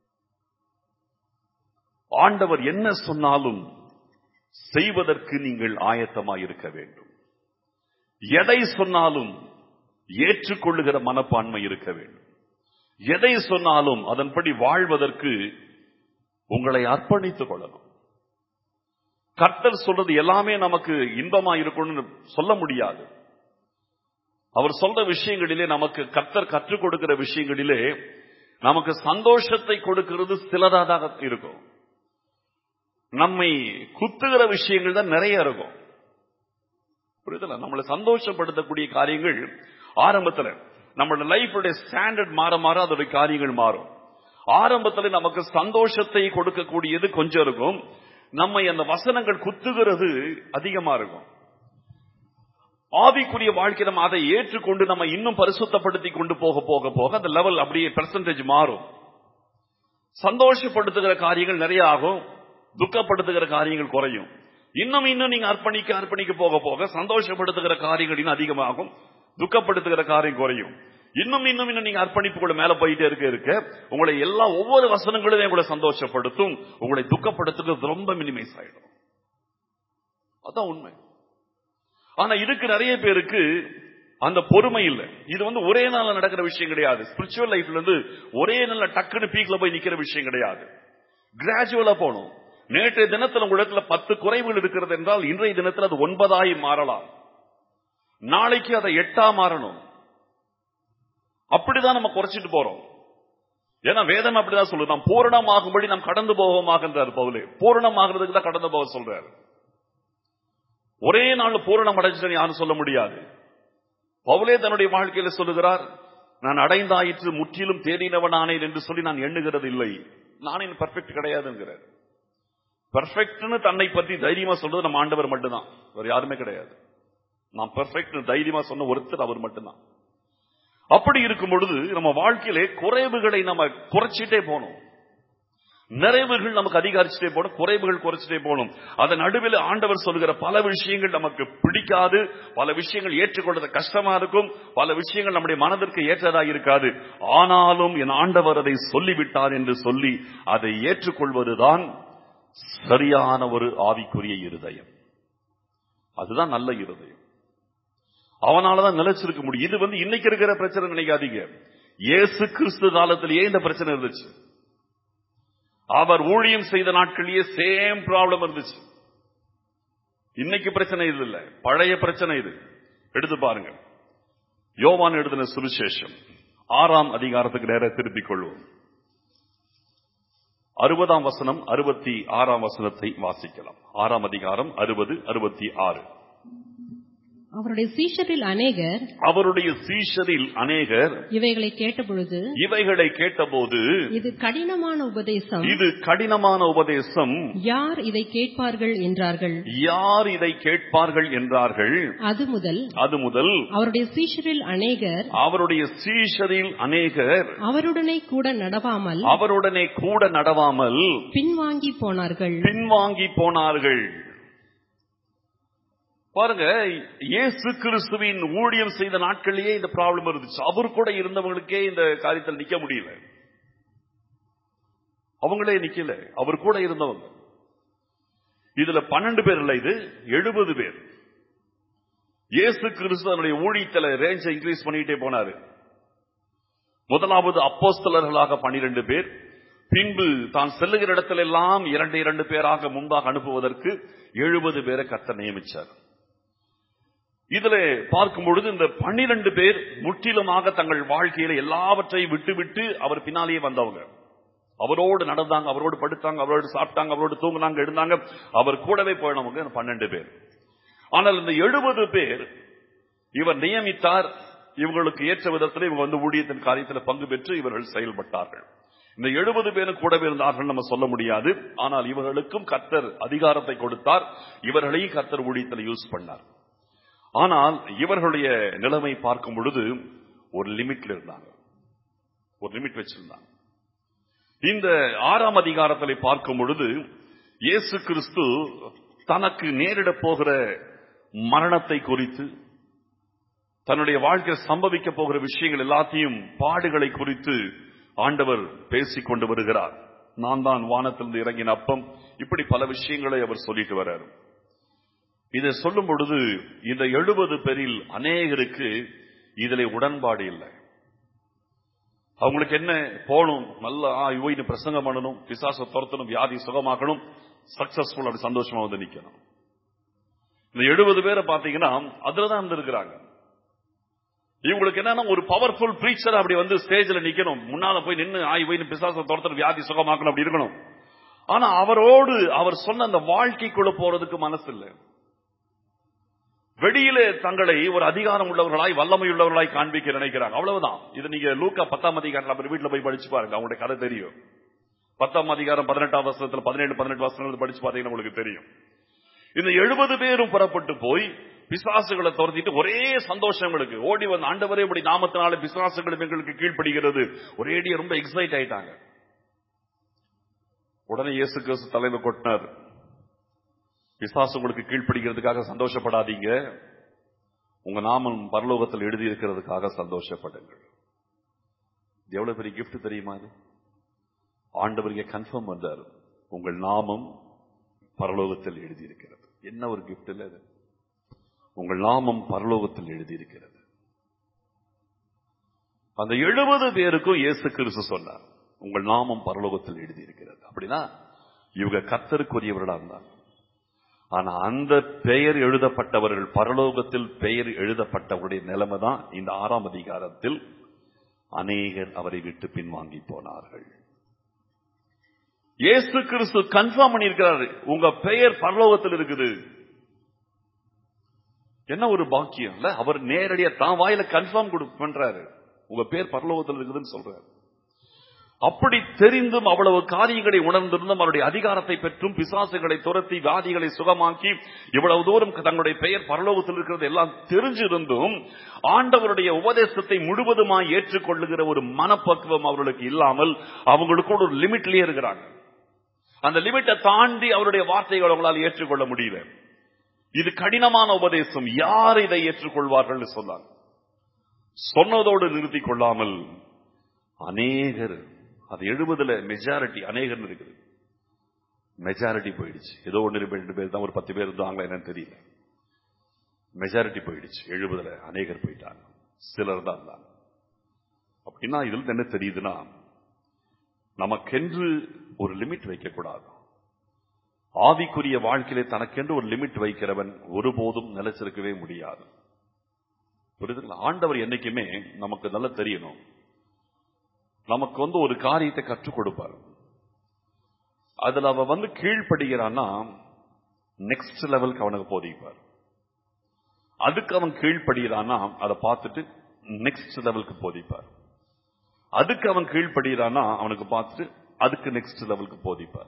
ஆண்டவர் என்ன சொன்னாலும் செய்வதற்கு நீங்கள் ஆயத்தமாய் இருக்க வேண்டும் எதை சொன்னாலும் ஏற்றுக்கொள்ளுகிற மனப்பான்மை இருக்க வேண்டும் எதை சொன்னாலும் அதன்படி வாழ்வதற்கு உங்களை அர்ப்பணித்துக் கொள்ளணும் கர்த்தர் சொல்றது எல்லாமே நமக்கு இன்பமா இருக்கணும்னு சொல்ல முடியாது அவர் சொல்ற விஷயங்களிலே நமக்கு கர்த்தர் கற்றுக் கொடுக்கிற விஷயங்களிலே நமக்கு சந்தோஷத்தை கொடுக்கிறது சிலதாக இருக்கும் நம்மை குத்துகிற விஷயங்கள் தான் நிறைய இருக்கும் புரியுதுல நம்மளை சந்தோஷப்படுத்தக்கூடிய காரியங்கள் ஆரம்பத்துல நம்மளோட லைஃபுடைய ஸ்டாண்டர்ட் மாற மாற அதோடைய காரியங்கள் மாறும் ஆரம்பத்துல நமக்கு சந்தோஷத்தை கொடுக்கக்கூடியது கொஞ்சம் இருக்கும் நம்மை அந்த வசனங்கள் குத்துகிறது அதிகமா இருக்கும் ஆவிக்குரிய வாழ்க்கை நம்ம அதை ஏற்றுக்கொண்டு நம்ம இன்னும் பரிசுத்தப்படுத்தி கொண்டு போக போக போக அந்த லெவல் அப்படியே பெர்சன்டேஜ் மாறும் சந்தோஷப்படுத்துகிற காரியங்கள் நிறைய ஆகும் துக்கப்படுத்துகிற காரியங்கள் குறையும் இன்னும் இன்னும் நீங்க அர்ப்பணிக்க அர்ப்பணிக்க போக போக சந்தோஷப்படுத்துகிற காரியங்கள் இன்னும் அதிகமாகும் துக்கப்படுத்துகிற காரியம் குறையும் இன்னும் இன்னும் இன்னும் நீங்க அர்ப்பணிப்புக்குள்ள மேல போயிட்டே இருக்க இருக்க உங்களை எல்லா ஒவ்வொரு வசனங்களுமே உங்களை சந்தோஷப்படுத்தும் உங்களை துக்கப்படுத்துறது ரொம்ப மினிமைஸ் ஆயிடும் அதான் உண்மை ஆனா இதுக்கு நிறைய பேருக்கு அந்த பொறுமை இல்லை இது வந்து ஒரே நாள்ல நடக்கிற விஷயம் கிடையாது ஸ்பிரிச்சுவல் லைஃப்ல இருந்து ஒரே நாள்ல டக்குன்னு பீக்ல போய் நிக்கிற விஷயம் கிடையாது கிராஜுவலா போகணும் நேற்றைய தினத்துல உங்களிடத்துல பத்து குறைவுகள் இருக்கிறது என்றால் இன்றைய தினத்தில் அது ஒன்பதாய் மாறலாம் நாளைக்கு அதை எட்டா மாறணும் அப்படிதான் நம்ம குறைச்சிட்டு போறோம் ஏன்னா வேதம் அப்படிதான் சொல்லுது நாம் பூரணமாகும்படி நாம் கடந்து போவோமாகின்றார் பவுலே பூரணமாகிறதுக்கு தான் கடந்து போக சொல்றாரு ஒரே நாள் பூரணம் அடைஞ்சிட்டு யாரும் சொல்ல முடியாது பவுலே தன்னுடைய வாழ்க்கையில சொல்லுகிறார் நான் அடைந்தாயிற்று முற்றிலும் தேடினவனானேன் என்று சொல்லி நான் எண்ணுகிறது இல்லை நானே பர்ஃபெக்ட் கிடையாதுங்கிறார் பெர்ஃபெக்ட்னு தன்னை பற்றி தைரியமா சொல்றது நம்ம ஆண்டவர் மட்டும்தான் வேற யாருமே கிடையாது நான் பெர்ஃபெக்ட் தைரியமா சொன்ன ஒருத்தர் அவர் மட்டும்தான் அப்படி இருக்கும் பொழுது நம்ம வாழ்க்கையிலே குறைவுகளை நம்ம குறைச்சிட்டே போகணும் நிறைவுகள் நமக்கு அதிகரிச்சுட்டே போகணும் குறைவுகள் குறைச்சிட்டே போகணும் அதன் நடுவில் ஆண்டவர் சொல்லுகிற பல விஷயங்கள் நமக்கு பிடிக்காது பல விஷயங்கள் ஏற்றுக்கொள்றது கஷ்டமா இருக்கும் பல விஷயங்கள் நம்முடைய மனதிற்கு ஏற்றதாக இருக்காது ஆனாலும் என் ஆண்டவர் அதை சொல்லிவிட்டார் என்று சொல்லி அதை ஏற்றுக்கொள்வதுதான் சரியான ஒரு ஆவிக்குரிய இருதயம் அதுதான் நல்ல இருதயம் அவனாலதான் நிலைச்சிருக்க முடியும் இது வந்து இன்னைக்கு இருக்கிற பிரச்சனை நினைக்காதீங்க இயேசு கிறிஸ்து காலத்திலேயே இந்த பிரச்சனை இருந்துச்சு அவர் ஊழியம் செய்த நாட்களிலேயே சேம் ப்ராப்ளம் இருந்துச்சு இன்னைக்கு பிரச்சனை இது இல்ல பழைய பிரச்சனை இது எடுத்து பாருங்க யோவான் எழுதின சுவிசேஷம் ஆறாம் அதிகாரத்துக்கு நேர திருப்பிக் கொள்வோம் அறுபதாம் வசனம் அறுபத்தி ஆறாம் வசனத்தை வாசிக்கலாம் ஆறாம் அதிகாரம் அறுபது அறுபத்தி ஆறு அவருடைய சீஷரில் அநேகர் அவருடைய சீஷரில் அநேகர் இவைகளை கேட்டபொழுது இவைகளை கேட்டபோது இது கடினமான உபதேசம் இது கடினமான உபதேசம் யார் இதை கேட்பார்கள் என்றார்கள் யார் இதை கேட்பார்கள் என்றார்கள் அது முதல் அது முதல் அவருடைய சீஷரில் அநேகர் அவருடைய சீஷரில் அநேகர் அவருடனே கூட நடவாமல் அவருடனே கூட நடவாமல் பின்வாங்கி போனார்கள் பின்வாங்கி போனார்கள் பாருங்க இயேசு கிறிஸ்துவின் ஊழியம் செய்த நாட்களிலேயே இந்த ப்ராப்ளம் இருந்துச்சு அவர் கூட இருந்தவங்களுக்கே இந்த காரியத்தில் நிக்க முடியல அவங்களே நிக்கல அவர் கூட இருந்தவங்க இதுல பன்னெண்டு பேர் இல்ல இது எழுபது பேர் இயேசு கிறிஸ்து அதனுடைய ஊழியத்துல ரேஞ்சை இன்க்ரீஸ் பண்ணிட்டே போனாரு முதலாவது அப்போஸ்தலர்களாக பனிரெண்டு பேர் பின்பு தான் செல்லுகிற இடத்துல எல்லாம் இரண்டு இரண்டு பேராக முன்பாக அனுப்புவதற்கு எழுபது பேரை கத்த நியமிச்சார் இதுல பார்க்கும் பொழுது இந்த பன்னிரண்டு பேர் முற்றிலுமாக தங்கள் வாழ்க்கையில எல்லாவற்றையும் விட்டு விட்டு அவர் பின்னாலேயே வந்தவங்க அவரோடு நடந்தாங்க அவரோடு படுத்தாங்க அவரோடு சாப்பிட்டாங்க அவரோடு தூங்குனாங்க எழுந்தாங்க அவர் கூடவே போயினவங்க இந்த பன்னெண்டு பேர் ஆனால் இந்த எழுபது பேர் இவர் நியமித்தார் இவங்களுக்கு ஏற்ற விதத்தில் இவங்க வந்து ஊழியத்தின் காரியத்தில் பங்கு பெற்று இவர்கள் செயல்பட்டார்கள் இந்த எழுபது பேரும் கூடவே இருந்தார்கள் நம்ம சொல்ல முடியாது ஆனால் இவர்களுக்கும் கர்த்தர் அதிகாரத்தை கொடுத்தார் இவர்களையும் கர்த்தர் ஊழியத்தில் யூஸ் பண்ணார் ஆனால் இவர்களுடைய நிலைமை பார்க்கும் பொழுது ஒரு லிமிட்ல இருந்தாங்க ஒரு லிமிட் வச்சிருந்தாங்க இந்த ஆறாம் அதிகாரத்தில் பார்க்கும் பொழுது இயேசு கிறிஸ்து தனக்கு நேரிட போகிற மரணத்தை குறித்து தன்னுடைய வாழ்க்கையில் சம்பவிக்க போகிற விஷயங்கள் எல்லாத்தையும் பாடுகளை குறித்து ஆண்டவர் பேசிக் கொண்டு வருகிறார் நான் தான் வானத்திலிருந்து இறங்கின அப்பம் இப்படி பல விஷயங்களை அவர் சொல்லிட்டு வர்றார் இதை சொல்லும் பொழுது இந்த எழுபது பேரில் அநேகருக்கு இதில் உடன்பாடு இல்லை அவங்களுக்கு என்ன போகணும் நல்லா இவனு பிரசங்கம் பண்ணணும் பிசாச துரத்தணும் வியாதி சுகமாக்கணும் சக்சஸ்ஃபுல் அப்படி சந்தோஷமா வந்து நிக்கணும் இந்த எழுபது பேரை பாத்தீங்கன்னா அதுலதான் இருந்திருக்கிறாங்க இவங்களுக்கு என்னன்னா ஒரு பவர்ஃபுல் பிரீச்சர் அப்படி வந்து ஸ்டேஜ்ல நிக்கணும் முன்னால போய் நின்று ஆய் போய் பிசாச துரத்தணும் வியாதி சுகமாக்கணும் அப்படி இருக்கணும் ஆனா அவரோடு அவர் சொன்ன அந்த வாழ்க்கைக்குள்ள போறதுக்கு மனசு இல்லை வெளியிலே தங்களை ஒரு அதிகாரம் உள்ளவர்களாய் வல்லமை உள்ளவர்களாய் காண்பிக்க நினைக்கிறாங்க அவ்வளவுதான் இது நீங்க லூக்கா பத்தாம் அதிகாரம் நம்ம வீட்டுல போய் படிச்சு பாருங்க அவங்களுடைய கதை தெரியும் பத்தாம் அதிகாரம் பதினெட்டாம் வருஷத்துல பதினேழு பதினெட்டு வருஷங்கள் படிச்சு பாத்தீங்கன்னா உங்களுக்கு தெரியும் இந்த எழுபது பேரும் புறப்பட்டு போய் பிசாசுகளை துரத்திட்டு ஒரே சந்தோஷம் எங்களுக்கு ஓடி வந்து ஆண்டவரே இப்படி நாமத்தினால பிசாசுகளும் எங்களுக்கு கீழ்ப்படுகிறது ஒரேடியா ரொம்ப எக்ஸைட் ஆயிட்டாங்க உடனே இயேசு கிறிஸ்து தலைமை கொட்டினார் பிசாசு உங்களுக்கு கீழ்ப்படுகிறதுக்காக சந்தோஷப்படாதீங்க உங்க நாமம் பரலோகத்தில் எழுதி இருக்கிறதுக்காக சந்தோஷப்படுங்கள் இது எவ்வளவு பெரிய கிஃப்ட் தெரியுமா இது ஆண்டவருக்கு கன்ஃபார்ம் வந்தார் உங்கள் நாமம் பரலோகத்தில் எழுதியிருக்கிறது என்ன ஒரு கிஃப்ட் இல்ல இது உங்கள் நாமம் பரலோகத்தில் எழுதியிருக்கிறது அந்த எழுபது பேருக்கும் இயேசு கிறிஸ்து சொன்னார் உங்கள் நாமம் பரலோகத்தில் எழுதியிருக்கிறது அப்படின்னா இவங்க கத்தருக்குரியவர்களா இருந்தாங்க ஆனா அந்த பெயர் எழுதப்பட்டவர்கள் பரலோகத்தில் பெயர் எழுதப்பட்டவருடைய நிலைமை தான் இந்த ஆறாம் அதிகாரத்தில் அநேகர் அவரை விட்டு பின்வாங்கி போனார்கள் இயேசு கிறிஸ்து கன்ஃபார்ம் பண்ணியிருக்கிறாரு உங்க பெயர் பரலோகத்தில் இருக்குது என்ன ஒரு பாக்கியம் இல்ல அவர் நேரடியா தான் வாயில கன்ஃபார்ம் பண்றாரு உங்க பேர் பரலோகத்தில் இருக்குதுன்னு சொல்றாரு அப்படி தெரிந்தும் அவ்வளவு காரியங்களை உணர்ந்திருந்தும் அவருடைய அதிகாரத்தை பெற்றும் பிசாசுகளை துரத்தி வியாதிகளை சுகமாக்கி இவ்வளவு தூரம் தங்களுடைய பெயர் பரலோகத்தில் இருக்கிறது எல்லாம் தெரிஞ்சிருந்தும் ஆண்டவருடைய உபதேசத்தை முழுவதுமாய் ஏற்றுக்கொள்ளுகிற ஒரு மனப்பக்குவம் அவர்களுக்கு இல்லாமல் அவங்களுக்கும் ஒரு லிமிட்லயே இருக்கிறாங்க அந்த லிமிட்டை தாண்டி அவருடைய வார்த்தைகளை அவங்களால் ஏற்றுக்கொள்ள முடியல இது கடினமான உபதேசம் யார் இதை ஏற்றுக்கொள்வார்கள் சொன்னார் சொன்னதோடு நிறுத்திக் கொள்ளாமல் அநேகர் அது எழுபதுல மெஜாரிட்டி அநேகர் இருக்குது மெஜாரிட்டி போயிடுச்சு ஏதோ ஒன்று ரெண்டு பேர் தான் ஒரு பத்து பேர் இருந்தாங்களா என்னன்னு தெரியல மெஜாரிட்டி போயிடுச்சு எழுபதுல அநேகர் போயிட்டாங்க சிலர் தான் இருந்தாங்க அப்படின்னா இதில் என்ன தெரியுதுன்னா நமக்கென்று ஒரு லிமிட் வைக்கக்கூடாது ஆவிக்குரிய வாழ்க்கையிலே தனக்கென்று ஒரு லிமிட் வைக்கிறவன் ஒருபோதும் நிலைச்சிருக்கவே முடியாது புரியுதுங்களா ஆண்டவர் என்னைக்குமே நமக்கு நல்லா தெரியணும் நமக்கு வந்து ஒரு காரியத்தை கற்றுக் கொடுப்பார் அதுல அவ வந்து கீழ்ப்படுகிறான்னா நெக்ஸ்ட் லெவலுக்கு அவனுக்கு போதிப்பார் அதுக்கு அவன் கீழ்ப்படுகிறான்னா அதை பார்த்துட்டு நெக்ஸ்ட் லெவலுக்கு போதிப்பார் அதுக்கு அவன் கீழ்ப்படுகிறான்னா அவனுக்கு பார்த்துட்டு அதுக்கு நெக்ஸ்ட் லெவலுக்கு போதிப்பார்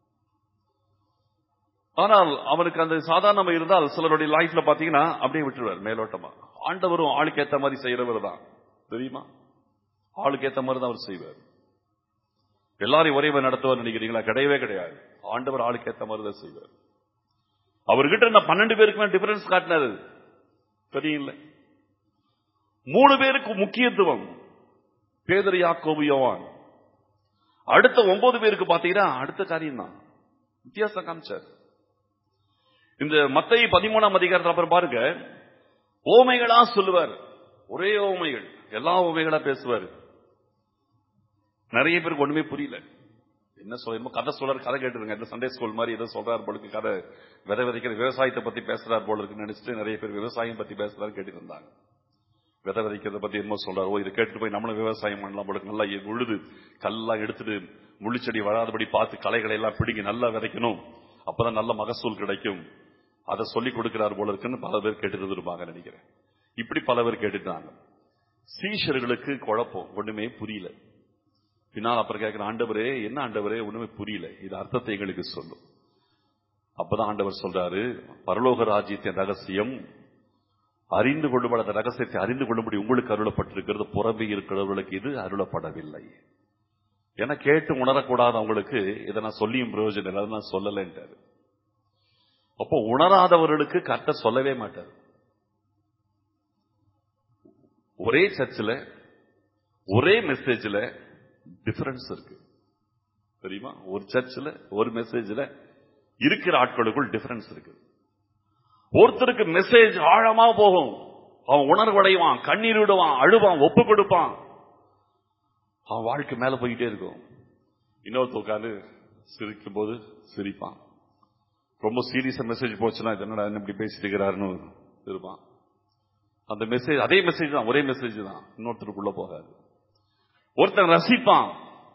ஆனால் அவனுக்கு அந்த சாதாரணமா இருந்தால் சிலருடைய லைஃப்ல பாத்தீங்கன்னா அப்படியே விட்டுருவார் மேலோட்டமா ஆண்டவரும் ஆளுக்கு ஏத்த மாதிரி செய்யறவர் தான் தெரியுமா ஆளுக்கு ஏத்த மாதிரி தான் அவர் செய்வார் எல்லாரையும் ஒரே மாதிரி நடத்துவார் நினைக்கிறீங்களா கிடையவே கிடையாது ஆண்டவர் ஆளுக்கு ஏத்த மாதிரி தான் செய்வார் அவர்கிட்ட நான் பன்னெண்டு பேருக்கு டிஃபரன்ஸ் காட்டினாரு தெரியல மூணு பேருக்கு முக்கியத்துவம் பேதர் யாக்கோபு யோவான் அடுத்த ஒன்பது பேருக்கு பாத்தீங்கன்னா அடுத்த காரியம் தான் வித்தியாசம் காமிச்சார் இந்த மத்தை பதிமூணாம் அதிகாரத்தில் அப்புறம் பாருங்க ஓமைகளா சொல்லுவார் ஒரே ஓமைகள் எல்லா ஓமைகளா பேசுவார் நிறைய பேருக்கு ஒண்ணுமே புரியல என்ன சொல்ல கதை சொல்றாரு கதை கேட்டுருங்க இந்த சண்டே ஸ்கூல் மாதிரி ஏதோ சொல்றாரு போலுக்கு கதை விதை விதைக்கிற விவசாயத்தை பத்தி பேசுறாரு போல இருக்கு நினைச்சிட்டு நிறைய பேர் விவசாயம் பத்தி பேசுறாரு கேட்டு இருந்தாங்க விதை விதைக்கிறத பத்தி என்னமோ சொல்றாரு ஓ இதை கேட்டு போய் நம்மளும் விவசாயம் பண்ணலாம் போல நல்லா உழுது கல்லாம் எடுத்துட்டு முள்ளிச்செடி வராதபடி பார்த்து களைகளை எல்லாம் பிடிங்கி நல்லா விதைக்கணும் அப்பதான் நல்ல மகசூல் கிடைக்கும் அதை சொல்லி கொடுக்கிறார் போல இருக்குன்னு பல பேர் கேட்டு இருப்பாங்க நினைக்கிறேன் இப்படி பல பேர் கேட்டுட்டாங்க சீஷர்களுக்கு குழப்பம் ஒண்ணுமே புரியல பின்னால் அப்புறம் கேட்கிற ஆண்டவரே என்ன ஆண்டவரே ஒண்ணுமே புரியல இது அர்த்தத்தை எங்களுக்கு சொல்லும் அப்பதான் ஆண்டவர் சொல்றாரு பரலோக ராஜ்யத்தின் ரகசியம் அறிந்து கொள்ளும் அந்த ரகசியத்தை அறிந்து கொள்ளும்படி உங்களுக்கு அருளப்பட்டிருக்கிறது புறம்பே இருக்கிறவர்களுக்கு இது அருளப்படவில்லை என கேட்டு உணரக்கூடாது அவங்களுக்கு இதை நான் சொல்லியும் பிரயோஜனம் இல்லை நான் சொல்லலைன்ட்டாரு அப்போ உணராதவர்களுக்கு கத்த சொல்லவே மாட்டார் ஒரே சர்ச்சில் ஒரே மெசேஜில் டிஃபரன்ஸ் இருக்கு தெரியுமா ஒரு சர்ச்சில் ஒரு மெசேஜில் இருக்கிற ஆட்களுக்குள் டிஃபரன்ஸ் இருக்கு ஒருத்தருக்கு மெசேஜ் ஆழமா போகும் அவன் உணர்வடைவான் கண்ணீர் விடுவான் அழுவான் ஒப்பு கொடுப்பான் அவன் வாழ்க்கை மேல போயிட்டே இருக்கும் இன்னொருத்த உட்காந்து சிரிக்கும் போது சிரிப்பான் ரொம்ப சீரியஸா மெசேஜ் போச்சுன்னா இது என்னடா இப்படி பேசிட்டு இருக்கிறாருன்னு இருப்பான் அந்த மெசேஜ் அதே மெசேஜ் தான் ஒரே மெசேஜ் தான் இன்னொருத்தருக்குள்ள போகாது ஒருத்தன் ரசிப்பான்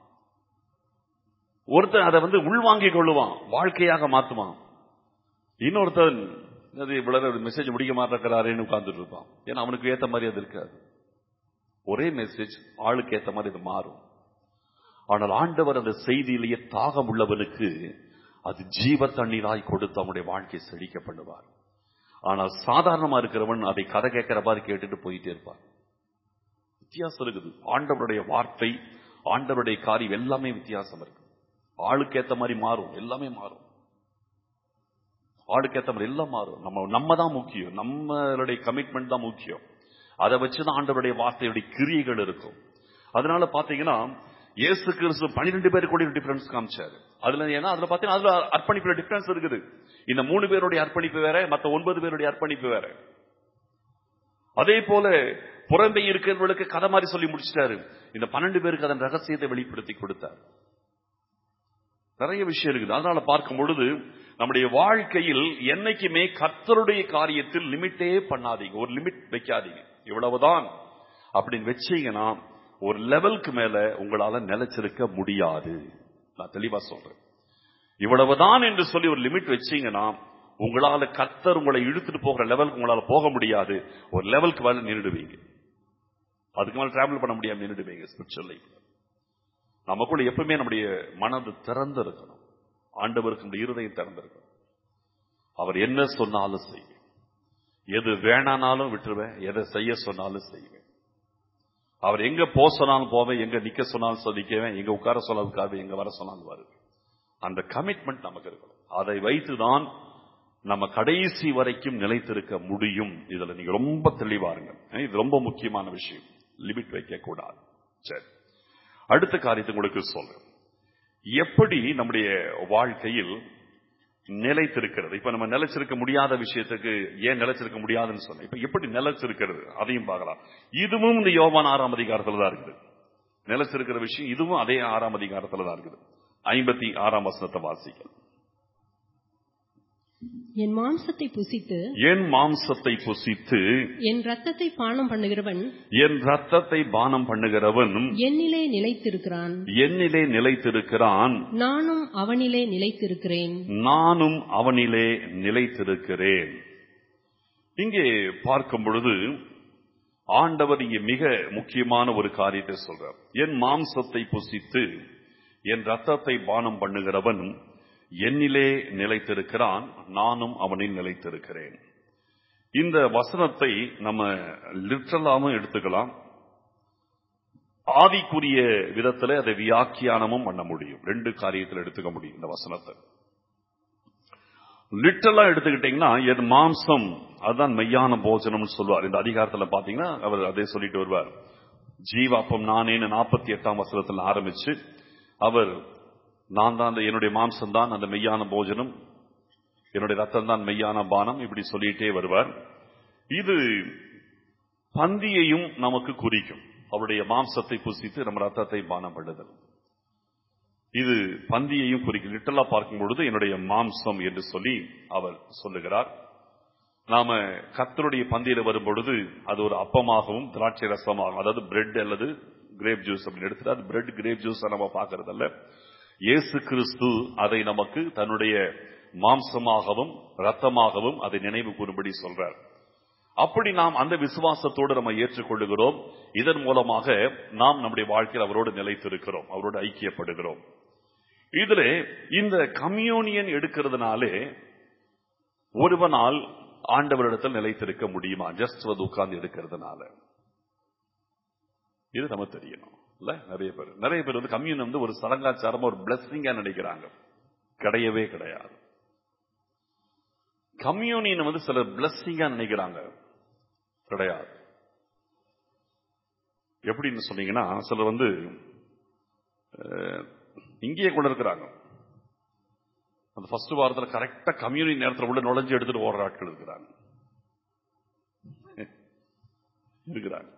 ஒருத்தன் அதை வந்து உள்வாங்கிக் கொள்ளுவான் வாழ்க்கையாக மாத்துவான் இன்னொருத்தன் அது இவ்வளவு மெசேஜ் முடிக்க மாட்டேங்கிறாரேன்னு உட்கார்ந்துட்டு இருப்பான் ஏன்னா அவனுக்கு ஏத்த மாதிரி அது இருக்காது ஒரே மெசேஜ் ஆளுக்கு ஏத்த மாதிரி அது மாறும் ஆனால் ஆண்டவர் அந்த செய்தியிலேயே தாகம் உள்ளவனுக்கு அது ஜீவ தண்ணீராய் கொடுத்து அவனுடைய வாழ்க்கையை செழிக்க பண்ணுவார் ஆனால் சாதாரணமா இருக்கிறவன் அதை கதை கேட்கிற மாதிரி கேட்டுட்டு போயிட்டே இருப்பான் வித்தியாசம் இருக்குது ஆண்டவருடைய வார்த்தை ஆண்டவருடைய காரியம் எல்லாமே வித்தியாசம் இருக்கு ஆளுக்கு ஏத்த மாதிரி மாறும் எல்லாமே மாறும் ஆளுக்கு ஏத்த மாதிரி எல்லாம் மாறும் நம்ம நம்ம தான் முக்கியம் நம்மளுடைய கமிட்மெண்ட் தான் முக்கியம் அதை வச்சுதான் ஆண்டவருடைய வார்த்தையுடைய கிரியைகள் இருக்கும் அதனால பாத்தீங்கன்னா இயேசு கிறிஸ்து பன்னிரெண்டு பேர் கூட டிஃபரன்ஸ் காமிச்சாரு அதுல ஏன்னா அதுல பாத்தீங்கன்னா அதுல அர்ப்பணிப்புல டிஃபரன்ஸ் இருக்குது இந்த மூணு பேருடைய அர்ப்பணிப்பு வேற மத்த ஒன்பது பேருடைய அர்ப்பணிப்பு வேற அதே போல புறம்பே இருக்கிறவர்களுக்கு கதை மாதிரி சொல்லி முடிச்சிட்டாரு இந்த பன்னெண்டு பேருக்கு அதன் ரகசியத்தை வெளிப்படுத்தி கொடுத்தார் நிறைய விஷயம் இருக்குது அதனால பார்க்கும் பொழுது நம்முடைய வாழ்க்கையில் என்னைக்குமே கர்த்தருடைய காரியத்தில் லிமிட்டே பண்ணாதீங்க ஒரு லிமிட் வைக்காதீங்க இவ்வளவுதான் அப்படின்னு வச்சீங்கன்னா ஒரு லெவலுக்கு மேல உங்களால நிலைச்சிருக்க முடியாது நான் தெளிவா சொல்றேன் இவ்வளவுதான் என்று சொல்லி ஒரு லிமிட் வச்சீங்கன்னா உங்களால கத்தர் உங்களை இழுத்துட்டு போகிற லெவலுக்கு உங்களால போக முடியாது ஒரு லெவலுக்கு மேல நின்றுடுவீங்க அதுக்கு மேல டிராவல் பண்ண முடியாம நின்றுடுவீங்க ஸ்பிரிச்சுவல் லைஃப் நமக்குள்ள எப்பவுமே நம்முடைய மனது திறந்து இருக்கணும் ஆண்டவருக்கு நம்முடைய இருதயம் திறந்திருக்கணும் அவர் என்ன சொன்னாலும் செய்வேன் எது வேணானாலும் விட்டுருவேன் எதை செய்ய சொன்னாலும் செய்வேன் அவர் எங்க போ சொன்னாலும் போவேன் எங்க நிக்க சொன்னாலும் சதிக்குவேன் எங்க உட்கார சொன்னாலும் உட்காருவேன் எங்க வர சொன்னாலும் வருவேன் அந்த கமிட்மெண்ட் நமக்கு இருக்கணும் அதை வைத்துதான் நம்ம கடைசி வரைக்கும் நிலைத்திருக்க முடியும் இதுல நீங்க ரொம்ப தெளிவா இருங்க இது ரொம்ப முக்கியமான விஷயம் லிமிட் வைக்க கூடாது சரி அடுத்த காரியத்தை உங்களுக்கு சொல்றேன் எப்படி நம்முடைய வாழ்க்கையில் நிலைத்திருக்கிறது இப்ப நம்ம நிலைச்சிருக்க முடியாத விஷயத்துக்கு ஏன் நிலைச்சிருக்க முடியாதுன்னு சொன்னேன் இப்ப எப்படி நிலைச்சிருக்கிறது அதையும் பார்க்கலாம் இதுவும் இந்த யோவான் ஆறாம் அதிகாரத்துல தான் இருக்குது நிலைச்சிருக்கிற விஷயம் இதுவும் அதே ஆறாம் அதிகாரத்துல தான் இருக்குது ஐம்பத்தி ஆறாம் வசனத்தை வாசிக்கல் என் மாம்சத்தை புசித்து என் மாம்சத்தை புசித்து என் ரத்தத்தை பானம் பண்ணுகிறவன் என் ரத்தத்தை பானம் பண்ணுகிறவன் என்னிலே நிலைத்திருக்கிறான் என்னிலே நிலைத்திருக்கிறான் நானும் அவனிலே நிலைத்திருக்கிறேன் நானும் அவனிலே நிலைத்திருக்கிறேன் இங்கே பார்க்கும் பொழுது ஆண்டவர் இங்கே மிக முக்கியமான ஒரு காரியத்தை சொல்றார் என் மாம்சத்தை புசித்து என் ரத்தத்தை பானம் பண்ணுகிறவன் என்னிலே நிலைத்திருக்கிறான் நானும் அவனில் நிலைத்திருக்கிறேன் இந்த வசனத்தை நம்ம லிட்ரலாவும் எடுத்துக்கலாம் ஆவிக்குரிய விதத்துல அதை வியாக்கியானமும் பண்ண முடியும் ரெண்டு காரியத்தில் எடுத்துக்க முடியும் இந்த வசனத்தை லிட்டலா எடுத்துக்கிட்டீங்கன்னா என் மாம்சம் அதுதான் மெய்யான போஜனம்னு சொல்லுவார் இந்த அதிகாரத்துல பாத்தீங்கன்னா அவர் அதே சொல்லிட்டு வருவார் ஜீவாப்பம் நானேன்னு நாற்பத்தி எட்டாம் வசனத்துல ஆரம்பிச்சு அவர் நான் தான் அந்த என்னுடைய மாம்சம் தான் அந்த மெய்யான போஜனம் என்னுடைய ரத்தம் தான் மெய்யான பானம் இப்படி சொல்லிட்டே வருவார் இது பந்தியையும் நமக்கு குறிக்கும் அவருடைய மாம்சத்தை புசித்து நம்ம ரத்தத்தை பானம் பண்ணுதல் இது பந்தியையும் குறிக்கும் லிட்டலா பார்க்கும் பொழுது என்னுடைய மாம்சம் என்று சொல்லி அவர் சொல்லுகிறார் நாம கத்தருடைய பந்தியில வரும் பொழுது அது ஒரு அப்பமாகவும் திராட்சை ரசமாகவும் அதாவது பிரெட் அல்லது கிரேப் ஜூஸ் அப்படின்னு எடுத்துட்டு அது பிரெட் கிரேப் ஜூஸ் நம்ம பார்க்கறது அல்ல இயேசு கிறிஸ்து அதை நமக்கு தன்னுடைய மாம்சமாகவும் ரத்தமாகவும் அதை நினைவு கூறும்படி சொல்றார் அப்படி நாம் அந்த விசுவாசத்தோடு நம்ம ஏற்றுக்கொள்ளுகிறோம் இதன் மூலமாக நாம் நம்முடைய வாழ்க்கையில் அவரோடு நிலைத்திருக்கிறோம் அவரோடு ஐக்கியப்படுகிறோம் இதுல இந்த கம்யூனியன் எடுக்கிறதுனாலே ஒருவனால் ஆண்டவரிடத்தில் நிலைத்திருக்க முடியுமா ஜஸ்ட் வந்து உட்கார்ந்து எடுக்கிறதுனால இது நம்ம தெரியணும் இல்ல நிறைய பேர் நிறைய பேர் வந்து கம்யூன் வந்து ஒரு சடங்காச்சாரமா ஒரு பிளஸ்ஸிங்கா நினைக்கிறாங்க கிடையவே கிடையாது கம்யூனியன் வந்து சிலர் பிளஸ்ஸிங்கா நினைக்கிறாங்க கிடையாது எப்படின்னு சொன்னீங்கன்னா சிலர் வந்து அஹ், இங்கேயே கொண்டு இருக்கிறாங்க அந்த ஃபர்ஸ்ட் வாரத்தில் கரெக்டா கம்யூனிட்டி நேரத்தில் உள்ள நுழைஞ்சு எடுத்துட்டு ஓடுற ஆட்கள் இருக்கிறாங்க இருக்கிறாங்க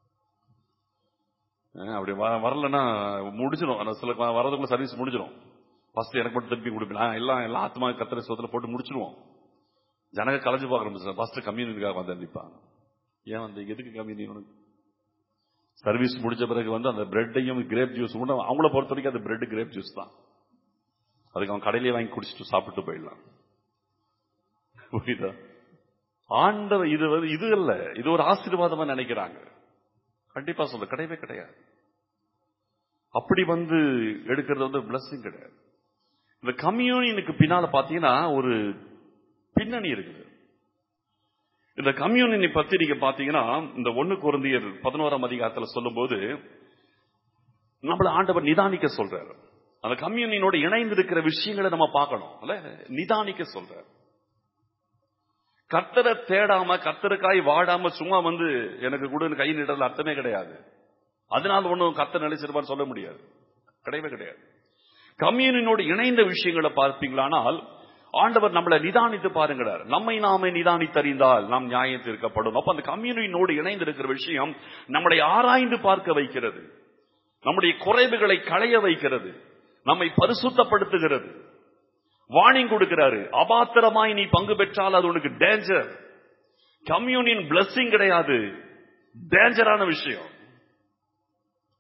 அஹ், அப்படி வ- வரலன்னா முடிச்சிடும் ஆனா சில வ- வரதுக்குள்ள சர்வீஸ் முடிச்சிடும் ஃபர்ஸ்ட் எனக்கு மட்டும் திருப்பி கொடுப்பேன் நான் எல்லாம் எல்லாம் ஆத்மா கத்திர சோத்துல போட்டு முடிச்சிருவோம் ஜனங்க கலைஞ்சு பார்க்க ஃபர்ஸ்ட் கம்யூனிட்டிக்காக வந்து நிற்பாங்க ஏன் வந்து எதுக்கு கம்யூனிட்டி உனக்கு சர்வீஸ் முடிஞ்ச பிறகு வந்து அந்த பிரெட்டையும் கிரேப் ஜூஸ் கூட அவங்கள பொறுத்த வரைக்கும் அது பிரெட் கிரேப் ஜூஸ் தான் அதுக்கு அவன் கடையிலே வாங்கி குடிச்சிட்டு சாப்பிட்டு போயிடலாம் புரியுதா ஆண்டவர் இது வந்து இது இல்ல இது ஒரு ஆசீர்வாதமா நினைக்கிறாங்க கண்டிப்பா சொல்ல கிடையவே கிடையாது அப்படி வந்து எடுக்கிறது வந்து blessing கிடையாது இந்த கம்யூனியனுக்கு பின்னால பாத்தீங்கன்னா ஒரு பின்னணி இருக்குது இந்த கம்யூனியனை பத்தி நீங்க பாத்தீங்கன்னா இந்த ஒண்ணு குருந்தியர் பதினோராம் அதிகாரத்துல சொல்லும்போது நம்மள ஆண்டவர் நிதானிக்க சொல்றாரு அந்த கம்யூனியனோட இணைந்து இருக்கிற விஷயங்களை நம்ம பார்க்கணும் இல்ல நிதானிக்க சொல்றாரு கர்த்தரை தேடாம கர்த்தருக்காய் வாடாம சும்மா வந்து எனக்கு கூட கை நீட்டதுல அர்த்தமே கிடையாது அதனால ஒண்ணும் கர்த்தர் நினைச்சிருப்பான்னு சொல்ல முடியாது கிடையவே கிடையாது கம்யூனியனோடு இணைந்த விஷயங்களை பார்ப்பீங்களானால் ஆண்டவர் நம்மளை நிதானித்து பாருங்கிறார் நம்மை நாமே நிதானித்தறிந்தால் நாம் நியாயம் தீர்க்கப்படும் அப்ப அந்த கம்யூனியனோடு இணைந்து இருக்கிற விஷயம் நம்மளை ஆராய்ந்து பார்க்க வைக்கிறது நம்முடைய குறைவுகளை களைய வைக்கிறது நம்மை பரிசுத்தப்படுத்துகிறது வார்னிங் கொடுக்கிறாரு அபாத்திரமாய் நீ பங்கு பெற்றால் அது உனக்கு டேஞ்சர் கம்யூனியன் blessing கிடையாது டேஞ்சரான விஷயம்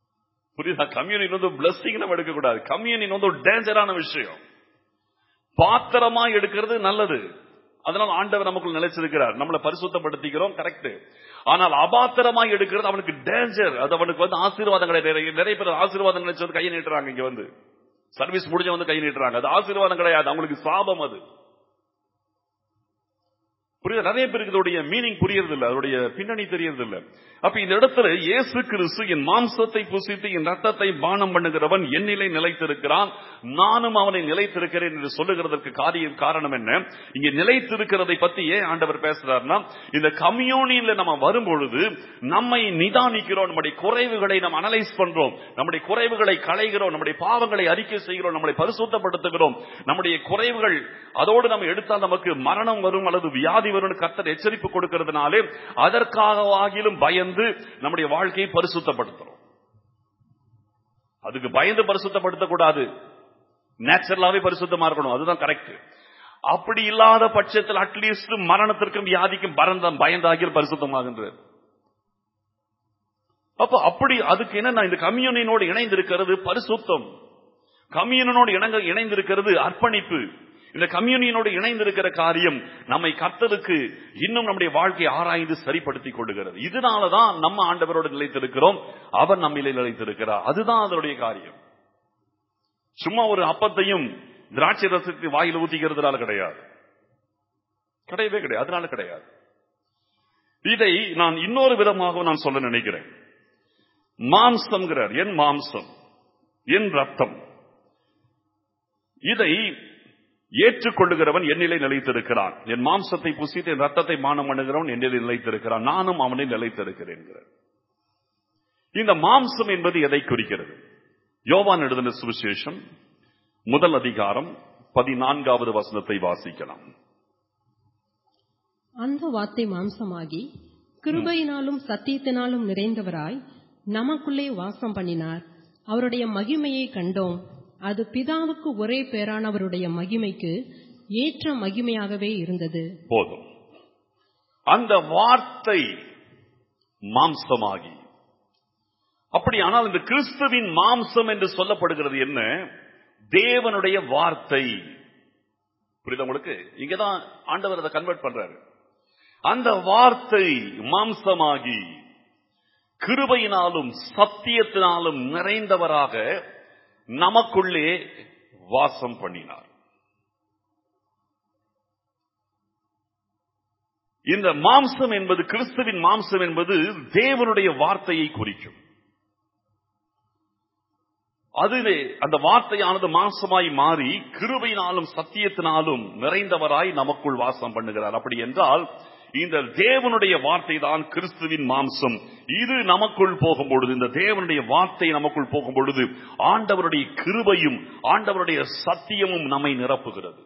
புரியுதா கம்யூனின் வந்து பிளஸ்ஸிங் நம்ம எடுக்க கூடாது கம்யூனின் வந்து ஒரு டேஞ்சரான விஷயம் பாத்திரமா எடுக்கிறது நல்லது அதனால ஆண்டவர் நமக்குள் நிலைச்சிருக்கிறார் நம்மளை பரிசுத்தப்படுத்திக்கிறோம் கரெக்ட் ஆனால் அபாத்திரமாய் எடுக்கிறது அவனுக்கு டேஞ்சர் அது அவனுக்கு வந்து ஆசீர்வாதங்களை நிறைய நிறைய பேர் ஆசீர்வாதம் நினைச்சு வந்து கையை நீட்டுறாங்க இங்க வந்து சர்வீஸ் முடிஞ்ச வந்து கை நீட்டுறாங்க அது ஆசீர்வாதம் கிடையாது அவங்களுக்கு சாபம் அது புரியுது நிறைய பேருக்கு இதோடைய மீனிங் புரியறது இல்ல அதோடைய பின்னணி தெரியறது இல்ல அப்ப இந்த இடத்துல இயேசு கிறிஸ்து என் மாம்சத்தை புசித்து என் ரத்தத்தை பானம் பண்ணுகிறவன் என்னிலை நிலைத்திருக்கிறான் நானும் அவனை நிலைத்திருக்கிறேன் என்று சொல்லுகிறதற்கு காரியம் காரணம் என்ன இங்க நிலைத்திருக்கிறதை பத்தி ஏன் ஆண்டவர் பேசுறாருன்னா இந்த கம்யூனியன்ல நம்ம வரும்பொழுது நம்மை நிதானிக்கிறோம் நம்முடைய குறைவுகளை நம்ம அனலைஸ் பண்றோம் நம்முடைய குறைவுகளை களைகிறோம் நம்முடைய பாவங்களை அறிக்கை செய்கிறோம் நம்மளை பரிசுத்தப்படுத்துகிறோம் நம்முடைய குறைவுகள் அதோடு நம்ம எடுத்தால் நமக்கு மரணம் வரும் அல்லது வியாதி வரும் கர்த்தர் எச்சரிப்பு கொடுக்கிறதுனாலே அதற்காகவாகிலும் பயந்து நம்முடைய வாழ்க்கையை பரிசுத்தப்படுத்துறோம் அதுக்கு பயந்து பரிசுத்தப்படுத்தக்கூடாது நேச்சுரலாவே பரிசுத்தமா இருக்கணும் அதுதான் கரெக்ட் அப்படி இல்லாத பட்சத்தில் அட்லீஸ்ட் மரணத்திற்கும் வியாதிக்கும் பரந்தம் பயந்தாகிய பரிசுத்தமாகின்றது அப்ப அப்படி அதுக்கு என்ன இந்த கம்யூனியனோடு இணைந்திருக்கிறது பரிசுத்தம் கம்யூனியனோடு இணங்க இணைந்திருக்கிறது அர்ப்பணிப்பு இந்த கம்யூனியனோடு இணைந்திருக்கிற காரியம் நம்மை கர்த்தருக்கு இன்னும் நம்முடைய வாழ்க்கையை ஆராய்ந்து சரிப்படுத்திக் கொள்ளுகிறது இதனாலதான் நம்ம ஆண்டவரோடு நிலைத்திருக்கிறோம் அவர் நம்மிலே நிலைத்திருக்கிறார் அதுதான் அதனுடைய காரியம் சும்மா ஒரு அப்பத்தையும் திராட்சை ரசத்தை வாயில் ஊத்திக்கிறதுனால கிடையாது கிடையவே கிடையாது அதனால கிடையாது இதை நான் இன்னொரு விதமாக நான் சொல்ல நினைக்கிறேன் மாம்சம்ங்கிறார் என் மாம்சம் என் ரத்தம் இதை ஏற்றுக்கொள்ளுகிறவன் என்னிலை நிலைத்திருக்கிறான் என் மாம்சத்தை புசித்து என் ரத்தத்தை மானம் பண்ணுகிறவன் என்னிலை நிலைத்திருக்கிறான் நானும் அவனை நிலைத்திருக்கிறேன் இந்த மாம்சம் என்பது எதை குறிக்கிறது யோவான் எழுதின சுவிசேஷம் முதல் அதிகாரம் பதினான்காவது வசனத்தை வாசிக்கலாம் அந்த வார்த்தை மாம்சமாகி கிருபையினாலும் சத்தியத்தினாலும் நிறைந்தவராய் நமக்குள்ளே வாசம் பண்ணினார் அவருடைய மகிமையை கண்டோம் அது பிதாவுக்கு ஒரே பேரானவருடைய மகிமைக்கு ஏற்ற மகிமையாகவே இருந்தது போதும் அந்த வார்த்தை மாம்சமாகி அப்படியானால் இந்த கிறிஸ்துவின் மாம்சம் என்று சொல்லப்படுகிறது என்ன தேவனுடைய வார்த்தை புரியுதா உங்களுக்கு இங்கதான் ஆண்டவர் அதை கன்வெர்ட் பண்றாரு அந்த வார்த்தை மாம்சமாகி கிருபையினாலும் சத்தியத்தினாலும் நிறைந்தவராக நமக்குள்ளே வாசம் பண்ணினார் இந்த மாம்சம் என்பது கிறிஸ்துவின் மாம்சம் என்பது தேவனுடைய வார்த்தையை குறிக்கும் அதுவே அந்த வார்த்தையானது மாம்சமாய் மாறி கிருபையினாலும் சத்தியத்தினாலும் நிறைந்தவராய் நமக்குள் வாசம் பண்ணுகிறார் அப்படி என்றால் இந்த தேவனுடைய வார்த்தை தான் கிறிஸ்துவின் மாம்சம் இது நமக்குள் போகும் பொழுது இந்த தேவனுடைய வார்த்தை நமக்குள் போகும் பொழுது ஆண்டவருடைய கிருபையும் ஆண்டவருடைய சத்தியமும் நம்மை நிரப்புகிறது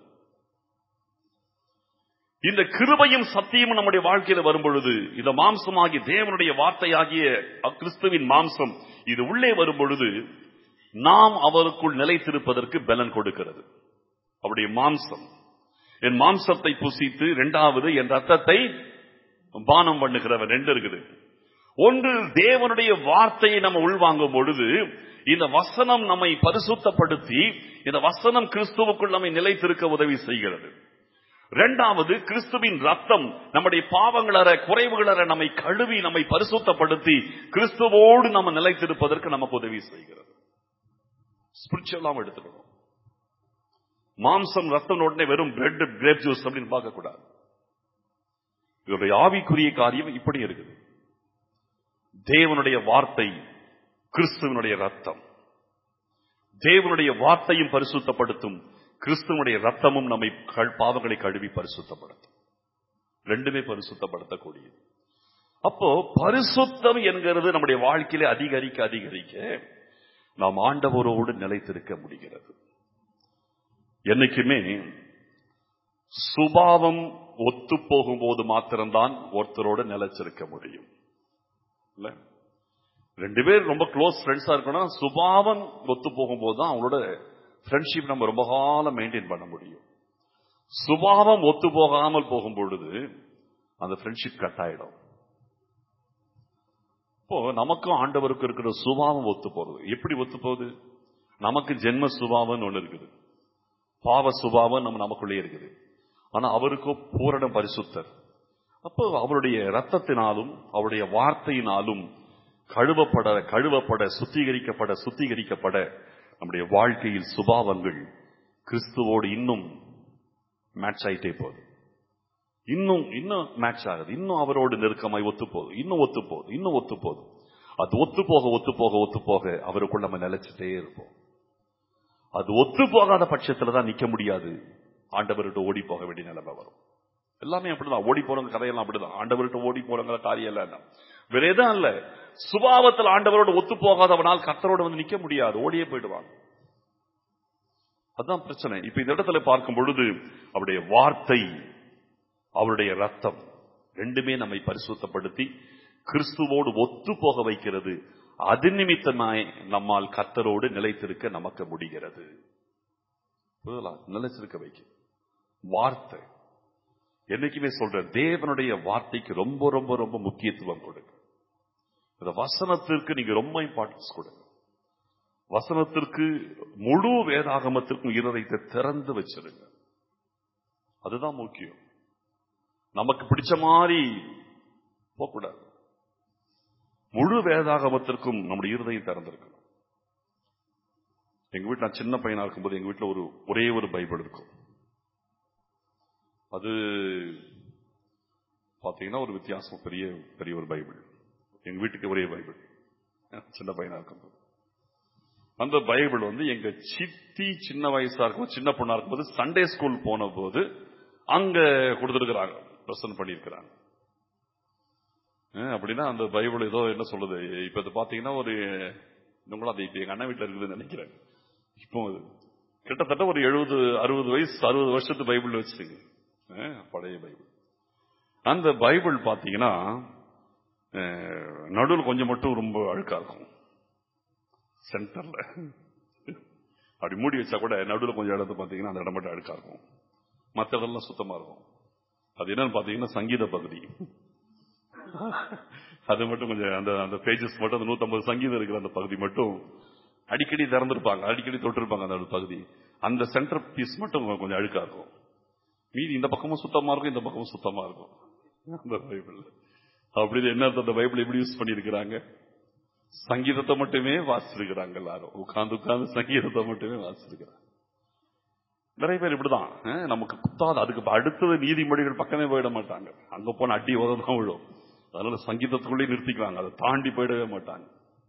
இந்த கிருபையும் சத்தியமும் நம்முடைய வாழ்க்கையில வரும் பொழுது இந்த மாம்சமாகி தேவனுடைய வார்த்தையாகிய கிறிஸ்துவின் மாம்சம் இது உள்ளே வரும் பொழுது நாம் அவருக்குள் நிலைத்திருப்பதற்கு பலன் கொடுக்கிறது அவருடைய மாம்சம் என் மாம்சத்தை புசித்து இரண்டாவது என் ரத்தத்தை பானம் பண்ணுகிறவன் ரெண்டு இருக்குது ஒன்று தேவனுடைய வார்த்தையை நம்ம உள்வாங்கும் பொழுது இந்த வசனம் நம்மை பரிசுத்தப்படுத்தி இந்த வசனம் கிறிஸ்துவுக்குள் நம்மை நிலைத்திருக்க உதவி செய்கிறது இரண்டாவது கிறிஸ்துவின் ரத்தம் நம்முடைய பாவங்களற குறைவுகளற நம்மை கழுவி நம்மை பரிசுத்தப்படுத்தி கிறிஸ்துவோடு நம்ம நிலைத்திருப்பதற்கு நமக்கு உதவி செய்கிறது ஸ்பிரிச்சுவலாம் எடுத்துக்கணும் மாம்சம் ரத்தம் உடனே வெறும் பிரெட் கிரேப் ஜூஸ் அப்படின்னு பார்க்க கூடாது இதனுடைய ஆவிக்குரிய காரியம் இப்படி இருக்குது தேவனுடைய வார்த்தை கிறிஸ்துவனுடைய ரத்தம் தேவனுடைய வார்த்தையும் பரிசுத்தப்படுத்தும் கிறிஸ்துவனுடைய ரத்தமும் நம்மை பாவங்களை கழுவி பரிசுத்தப்படுத்தும் ரெண்டுமே பரிசுத்தப்படுத்தக்கூடியது அப்போ பரிசுத்தம் என்கிறது நம்முடைய வாழ்க்கையில அதிகரிக்க அதிகரிக்க நாம் ஆண்டவரோடு நிலைத்திருக்க முடிகிறது என்னைக்குமே சுபாவம் ஒத்து போகும்போது மாத்திரம்தான் ஒருத்தரோட நிலைச்சிருக்க முடியும் இல்ல ரெண்டு பேர் ரொம்ப க்ளோஸ் ஃப்ரெண்ட்ஸா இருக்கணும் சுபாவம் ஒத்து போகும்போது தான் அவங்களோட ஃப்ரெண்ட்ஷிப் நம்ம ரொம்ப காலம் மெயின்டைன் பண்ண முடியும் சுபாவம் ஒத்து போகாமல் போகும் பொழுது அந்த ஃப்ரெண்ட்ஷிப் கட் ஆயிடும் அப்போ நமக்கும் ஆண்டவருக்கும் இருக்கிற சுபாவம் ஒத்து போறது எப்படி ஒத்து போகுது நமக்கு ஜென்ம சுபாவம்னு ஒண்ணு இருக்குது பாவ சுபாவம் நம்ம நமக்குள்ளே இருக்குது ஆனா அவருக்கோ பூரண பரிசுத்தர் அப்போ அவருடைய ரத்தத்தினாலும் அவருடைய வார்த்தையினாலும் கழுவப்பட கழுவப்பட சுத்திகரிக்கப்பட சுத்திகரிக்கப்பட நம்முடைய வாழ்க்கையில் சுபாவங்கள் கிறிஸ்துவோடு இன்னும் மேட்ச் ஆயிட்டே போகுது இன்னும் இன்னும் மேட்ச் ஆகுது இன்னும் அவரோடு நெருக்கமாய் ஒத்து போகுது இன்னும் ஒத்து போகுது இன்னும் ஒத்து போகுது அது ஒத்து போக ஒத்து போக ஒத்து போக அவருக்குள்ள நம்ம நிலைச்சிட்டே இருப்போம் அது ஒத்து போகாத பட்சத்துல தான் நிக்க முடியாது ஆண்டவர்கிட்ட ஓடி போக வேண்டிய நிலைமை வரும் எல்லாமே அப்படிதான் ஓடி போறவங்க கதையெல்லாம் அப்படிதான் ஆண்டவர்கிட்ட ஓடி போறவங்க காரியம் எல்லாம் வேற எதுவும் இல்ல சுபாவத்தில் ஆண்டவரோட ஒத்து போகாதவனால் கத்தரோட வந்து நிக்க முடியாது ஓடியே போயிடுவாங்க அதுதான் பிரச்சனை இப்ப இந்த இடத்துல பார்க்கும் பொழுது அவருடைய வார்த்தை அவருடைய ரத்தம் ரெண்டுமே நம்மை பரிசுத்தப்படுத்தி கிறிஸ்துவோடு ஒத்து போக வைக்கிறது அது நிமித்தமாய் நம்மால் கத்தரோடு நிலைத்திருக்க நமக்கு முடிகிறது புரியுதா? நிலைச்சிருக்க வைக்க வார்த்தை என்னைக்குமே சொல்றேன் தேவனுடைய வார்த்தைக்கு ரொம்ப ரொம்ப ரொம்ப முக்கியத்துவம் கொடுங்க இந்த வசனத்திற்கு நீங்க ரொம்ப இம்பார்ட்டன்ஸ் கொடுங்க வசனத்திற்கு முழு வேதாகமத்திற்கும் இருதயத்தை திறந்து வச்சிருங்க அதுதான் முக்கியம் நமக்கு பிடிச்ச மாதிரி போகக்கூடாது முழு வேதாகமத்திற்கும் நம்முடைய இருதயம் திறந்திருக்கணும் எங்க வீட்டுல நான் சின்ன பையனா இருக்கும்போது எங்க வீட்டுல ஒரு ஒரே ஒரு பைபிள் இருக்கும் அது பாத்தீங்கன்னா ஒரு வித்தியாசம் பெரிய பெரிய ஒரு பைபிள் எங்க வீட்டுக்கு ஒரே பைபிள் சின்ன பையனா இருக்கும்போது அந்த பைபிள் வந்து எங்க சித்தி சின்ன வயசா இருக்கும் சின்ன பொண்ணா இருக்கும்போது சண்டே ஸ்கூல் போன போது அங்க கொடுத்துருக்கிறாங்க பிரசன்ட் பண்ணியிருக்கிறாங்க அஹ் அப்படின்னா அந்த பைபிள் ஏதோ என்ன சொல்லுது இப்ப இது பாத்தீங்கன்னா ஒரு இன்னும் அது இப்ப எங்க அண்ணன் வீட்டுல இருக்குதுன்னு நினைக்கிறேன் இப்போ கிட்டத்தட்ட ஒரு எழுபது அறுபது வயசு அறுபது வருஷத்து பைபிள் வச்சுங்க அஹ் பழைய பைபிள் அந்த பைபிள் பாத்தீங்கன்னா நடுவில் கொஞ்சம் மட்டும் ரொம்ப அழுக்கா இருக்கும் சென்டர்ல அப்படி மூடி வச்சா கூட நடுவில் கொஞ்சம் இடத்து பாத்தீங்கன்னா அந்த இடம் மட்டும் அழுக்கா இருக்கும் மற்ற இடம்லாம் சுத்தமா இருக்கும் அது என்னன்னு பாத்தீங்கன்னா சங்கீத பகுதி அது மட்டும் கொஞ்சம் அந்த அந்த பேஜஸ் மட்டும் அந்த நூத்தம்பது சங்கீதம் இருக்கிற அந்த பகுதி மட்டும் அடிக்கடி திறந்திருப்பாங்க அடிக்கடி தொட்டிருப்பாங்க அந்த பகுதி அந்த சென்டர் பீஸ் மட்டும் கொஞ்சம் அழுக்கா இருக்கும் மீதி இந்த பக்கமும் சுத்தமா இருக்கும் இந்த பக்கமும் சுத்தமா இருக்கும் அந்த பைபிள் அப்படி என்ன அர்த்தம் அந்த பைபிள் எப்படி யூஸ் பண்ணிருக்கிறாங்க சங்கீதத்தை மட்டுமே வாசிச்சிருக்கிறாங்க எல்லாரும் உட்கார்ந்து உட்கார்ந்து சங்கீதத்தை மட்டுமே வாசிச்சிருக்கிறாங்க நிறைய பேர் இப்படிதான் அஹ், நமக்கு குத்தாது அதுக்கு அடுத்தது நீதிமொழிகள் பக்கமே போயிட மாட்டாங்க அங்க போன அடி உததான் விழும் அதனால சங்கீதத்துக்குள்ளே நிறுத்திக்குவாங்க அதை தாண்டி போயிடவே மாட்டாங்க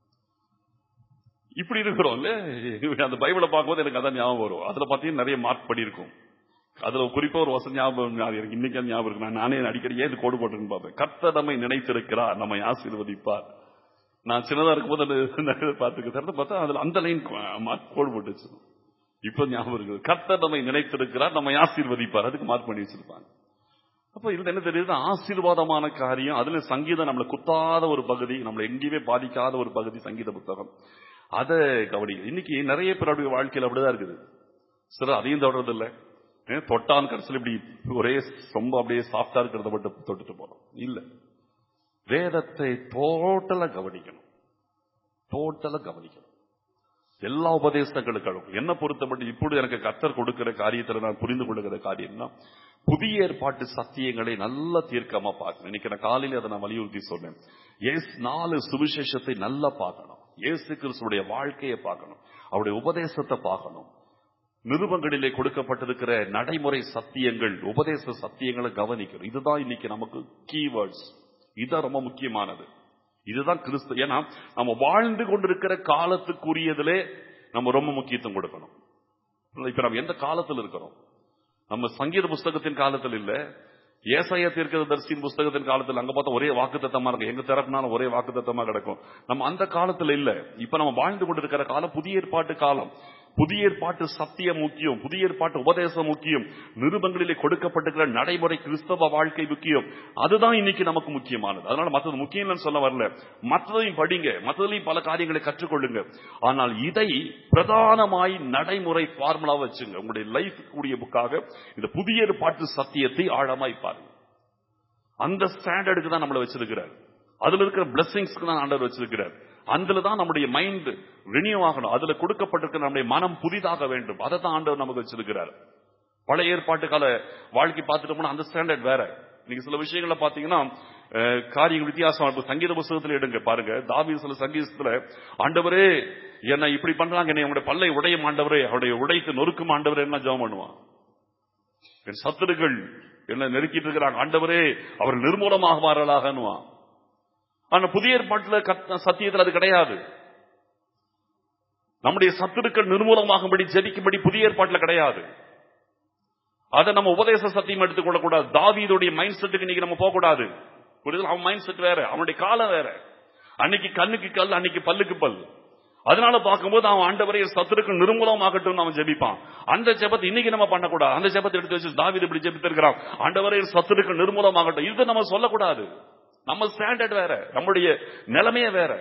இப்படி இருக்கிறோம்ல அந்த பைபிளை பார்க்கும்போது எனக்கு அதான் ஞாபகம் வரும் அதுல பாத்தீங்கன்னா நிறைய மார்க் பண்ணியிருக்கும் அதுல குறிப்பா ஒரு வசனம் ஞாபகம் ஞாபகம் இருக்கு இன்னைக்கு அது ஞாபகம் இருக்கு நான் நானே அடிக்கடி ஏன் இது கோடு போட்டுன்னு பார்ப்பேன் கர்த்தர் நம்மை நினைத்திருக்கிறார் நம்மை ஆசீர்வதிப்பார் நான் சின்னதா இருக்கும்போது அந்த பார்த்துக்க திறந்து பார்த்தா அதுல அந்த லைன் மார்க் கோடு போட்டு வச்சிருக்கோம் இப்ப ஞாபகம் இருக்குது கர்த்தர் நம்மை நினைத்திருக்கிறார் நம்மை ஆசீர்வதிப்பார் அதுக்கு மார்க் பண்ணி வச்சிருப்பாங்க அப்ப இதுல என்ன தெரியுது ஆசீர்வாதமான காரியம் அதுல சங்கீதம் நம்மளை குத்தாத ஒரு பகுதி நம்மளை எங்கேயுமே பாதிக்காத ஒரு பகுதி சங்கீத புத்தகம் அதை கவனிக்க இன்னைக்கு நிறைய பேருடைய வாழ்க்கையில் அப்படிதான் இருக்குது சிலர் அதையும் தொடர்றது இல்ல ஏன் தொட்டான் கடைசியில் இப்படி ஒரே ரொம்ப அப்படியே சாஃப்டா இருக்கிறத மட்டும் தொட்டுட்டு போறோம் இல்ல வேதத்தை டோட்டலா கவனிக்கணும் டோட்டலா கவனிக்கணும் எல்லா உபதேசங்களுக்கும் என்ன பொறுத்தப்பட்டு இப்பொழுது எனக்கு கத்தர் கொடுக்கிற காரியத்தில் நான் புரிந்து கொள்ளுகிற காரியம்னா புதிய ஏற்பாட்டு சத்தியங்களை நல்ல தீர்க்கமா பார்க்கணும் இன்னைக்கு நான் காலையில அதை நான் வலியுறுத்தி சொன்னேன் ஏஸ் நாலு சுவிசேஷத்தை நல்லா பார்க்கணும் இயேசு கிறிஸ்துடைய வாழ்க்கையை பார்க்கணும் அவருடைய உபதேசத்தை பார்க்கணும் நிருபங்களிலே கொடுக்கப்பட்டிருக்கிற நடைமுறை சத்தியங்கள் உபதேச சத்தியங்களை கவனிக்கணும் இதுதான் இன்னைக்கு நமக்கு கீவேர்ட்ஸ் இதுதான் ரொம்ப முக்கியமானது இதுதான் கிறிஸ்து ஏன்னா நம்ம வாழ்ந்து கொண்டிருக்கிற காலத்துக்குரியதிலே நம்ம ரொம்ப முக்கியத்துவம் கொடுக்கணும் இப்ப நம்ம எந்த காலத்தில் இருக்கிறோம் நம்ம சங்கீத புஸ்தகத்தின் காலத்தில் இல்ல ஏசாய தீர்க்கதரிசியின் புஸ்தகத்தின் காலத்தில் அங்க பார்த்தா ஒரே வாக்குத்தத்தமா இருக்கும் எங்க திறப்பினாலும் ஒரே வாக்குத்தத்தமா கிடக்கும் நம்ம அந்த காலத்துல இல்ல இப்ப நம்ம வாழ்ந்து கொண்டிருக்கிற காலம் புதிய ஏற்பாட்டு காலம் புதிய ஏற்பாட்டு சத்தியம் முக்கியம் புதிய ஏற்பாட்டு உபதேசம் முக்கியம் நிருபங்களிலே கொடுக்கப்பட்டிருக்கிற நடைமுறை கிறிஸ்தவ வாழ்க்கை முக்கியம் அதுதான் இன்னைக்கு நமக்கு முக்கியமானது அதனால மற்றது முக்கியம் இல்லைன்னு சொல்ல வரல மற்றதையும் படிங்க மற்றதையும் பல காரியங்களை கற்றுக்கொள்ளுங்க ஆனால் இதை பிரதானமாய் நடைமுறை ஃபார்முலா வச்சுங்க உங்களுடைய லைஃப் கூடிய புக்காக இந்த புதிய ஏற்பாட்டு சத்தியத்தை ஆழமாய் பாருங்க அந்த ஸ்டாண்டர்டுக்கு தான் நம்மளை வச்சிருக்கிறார் அதுல இருக்கிற பிளெஸிங்ஸ்க்கு தான் ஆண்டவர் வச்சிருக்கிறார் அதுல தான் நம்முடைய மைண்ட் ரினியூ ஆகணும் அதுல கொடுக்கப்பட்டிருக்கிற நம்முடைய மனம் புதிதாக வேண்டும் அதை தான் ஆண்டவர் நமக்கு வச்சிருக்கிறார் பழைய ஏற்பாட்டு கால வாழ்க்கை பார்த்துட்டு போனா அந்த ஸ்டாண்டர்ட் வேற நீங்க சில விஷயங்களை பாத்தீங்கன்னா அஹ், காரியங்கள் வித்தியாசம் இப்ப சங்கீத புஸ்தகத்துல எடுங்க பாருங்க தாவீது சில சங்கீதத்துல ஆண்டவரே என்ன இப்படி பண்றாங்க என்னை உங்களுடைய பல்லை உடையும் ஆண்டவரே அவருடைய உடைத்து நொறுக்கும் ஆண்டவரே என்ன ஜெபம் பண்ணுவான் என் சத்துருக்கள் என்ன நெருக்கிட்டு இருக்கிறாங்க ஆண்டவரே அவர் நிர்மூலமாகுவார்களாகன்னுவான் ஆனா புதிய ஏற்பாட்டுல கத்த- சத்தியத்துல அது கிடையாது நம்முடைய சத்துருக்கள் நிர்மூலமாகும்படி ஜெபிக்கும்படி புதிய ஏற்பாட்டுல கிடையாது அதை நம்ம உபதேச சத்தியம் எடுத்துக்கொள்ள கூடாது தாவீதுடைய மைண்ட் செட்டுக்கு இன்னைக்கு நம்ம போக கூடாது புரியுது அவன் மைண்ட் செட் வேற அவனுடைய காலம் வேற அன்னைக்கு கண்ணுக்கு கல் அன்னைக்கு பல்லுக்கு பல் அதனால பார்க்கும்போது அவன் ஆண்டவரை சத்துருக்கு நிர்மூலமாகட்டும் அவன் ஜெபிப்பான் அந்த ஜெபத்தை இன்னைக்கு நம்ம பண்ணக்கூடாது அந்த ஜெபத்தை எடுத்து வச்சு தாவீது இப்படி ஜெபித்திருக்கிறான் ஆண்டவரை சத்துருக்கு நிர்மூலமாகட்டும் இது நம்ம சொல்லக்கூடாது நம்ம ஸ்டாண்டர்ட் வேற நம்முடைய நிலைமையே வேற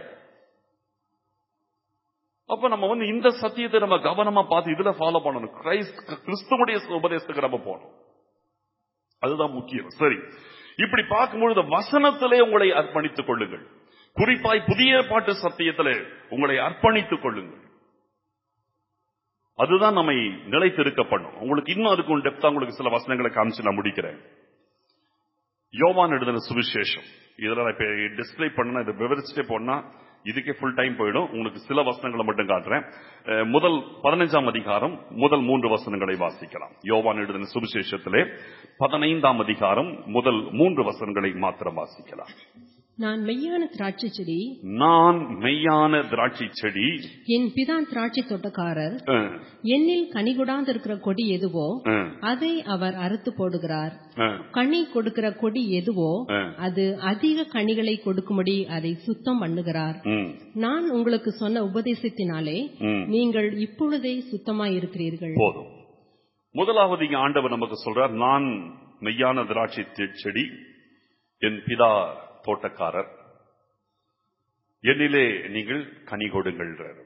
அப்ப நம்ம வந்து இந்த சத்தியத்தை நம்ம கவனமா பார்த்து இதுல ஃபாலோ பண்ணணும் கிரைஸ்ட் கிறிஸ்துவனுடைய உபதேசத்துக்கு நம்ம போகணும் அதுதான் முக்கியம் சரி இப்படி பார்க்கும்பொழுது வசனத்திலே உங்களை அர்ப்பணித்துக் கொள்ளுங்கள் குறிப்பாய் புதிய பாட்டு சத்தியத்திலே உங்களை அர்ப்பணித்துக் கொள்ளுங்கள் அதுதான் நம்மை நிலைத்திருக்க பண்ணும் உங்களுக்கு இன்னும் அதுக்கு டெப்தா உங்களுக்கு சில வசனங்களை காமிச்சு நான் முடிக்கிறேன் யோவான் எழுதின சுவிசேஷம் இதுல நான் இப்ப டிஸ்பிளே பண்ண இதை விவரிச்சுட்டே போனா இதுக்கே ஃபுல் டைம் போயிடும் உங்களுக்கு சில வசனங்களை மட்டும் காட்டுறேன் அஹ், முதல் பதினைஞ்சாம் அதிகாரம் முதல் மூன்று வசனங்களை வாசிக்கலாம் யோவான் எழுதின சுவிசேஷத்திலே பதினைந்தாம் அதிகாரம் முதல் மூன்று வசனங்களை மாத்திரம் வாசிக்கலாம் நான் மெய்யான திராட்சை செடி நான் மெய்யான திராட்சை செடி என் பிதான் திராட்சை தோட்டக்காரர் அஹ், என்னில் கனி கொடாந்திருக்கிற கொடி எதுவோ அஹ், அதை அவர் அறுத்து போடுகிறார் அஹ், கனி கொடுக்கிற கொடி எதுவோ அஹ். அது அதிக கனிகளை கொடுக்கும்படி அதை சுத்தம் பண்ணுகிறார் ம், நான் உங்களுக்கு சொன்ன உபதேசத்தினாலே ம். நீங்கள் இப்பொழுதே சுத்தமாய் இருக்கிறீர்கள் போதும் முதலாவது இங்க ஆண்டவர் நமக்கு சொல்றார் நான் மெய்யான திராட்சை செ- செடி என் பிதா தோட்டக்காரர் என்னிலே நீங்கள் கனி கொடுங்கள்ன்றார்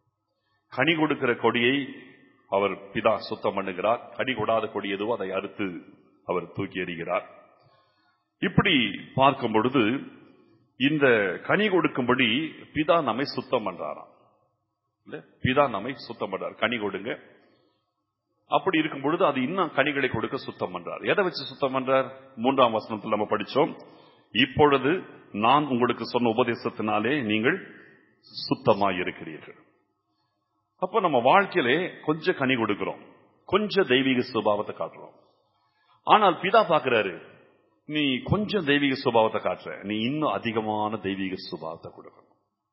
கனி கொடுக்கிற கொடியை அவர் பிதா சுத்தம் பண்ணுகிறார் கனி கொடாத கொடி எதுவோ அதை அறுத்து அவர் தூக்கி எறிகிறார் இப்படி பார்க்கும் பொழுது இந்த கனி கொடுக்கும்படி பிதா நம்மை சுத்தம் பண்றாராம் இல்ல பிதா நம்மை சுத்தம் பண்றார் கனி கொடுங்க அப்படி இருக்கும் பொழுது அது இன்னும் கனிகளை கொடுக்க சுத்தம் பண்றார் எதை வச்சு சுத்தம் பண்றார் மூன்றாம் வசனத்தில் நம்ம படிச்சோம் இப்பொழுது நான் உங்களுக்கு சொன்ன உபதேசத்தினாலே நீங்கள் சுத்தமாய் இருக்கிறீர்கள் அப்ப நம்ம வாழ்க்கையிலே கொஞ்சம் கனி கொடுக்கிறோம் கொஞ்சம் தெய்வீக சுபாவத்தை காட்டுறோம் ஆனால் பிதா பாக்குறாரு நீ கொஞ்சம் தெய்வீக சுபாவத்தை காட்டுற நீ இன்னும் அதிகமான தெய்வீக சுபாவத்தை கொடுக்கணும்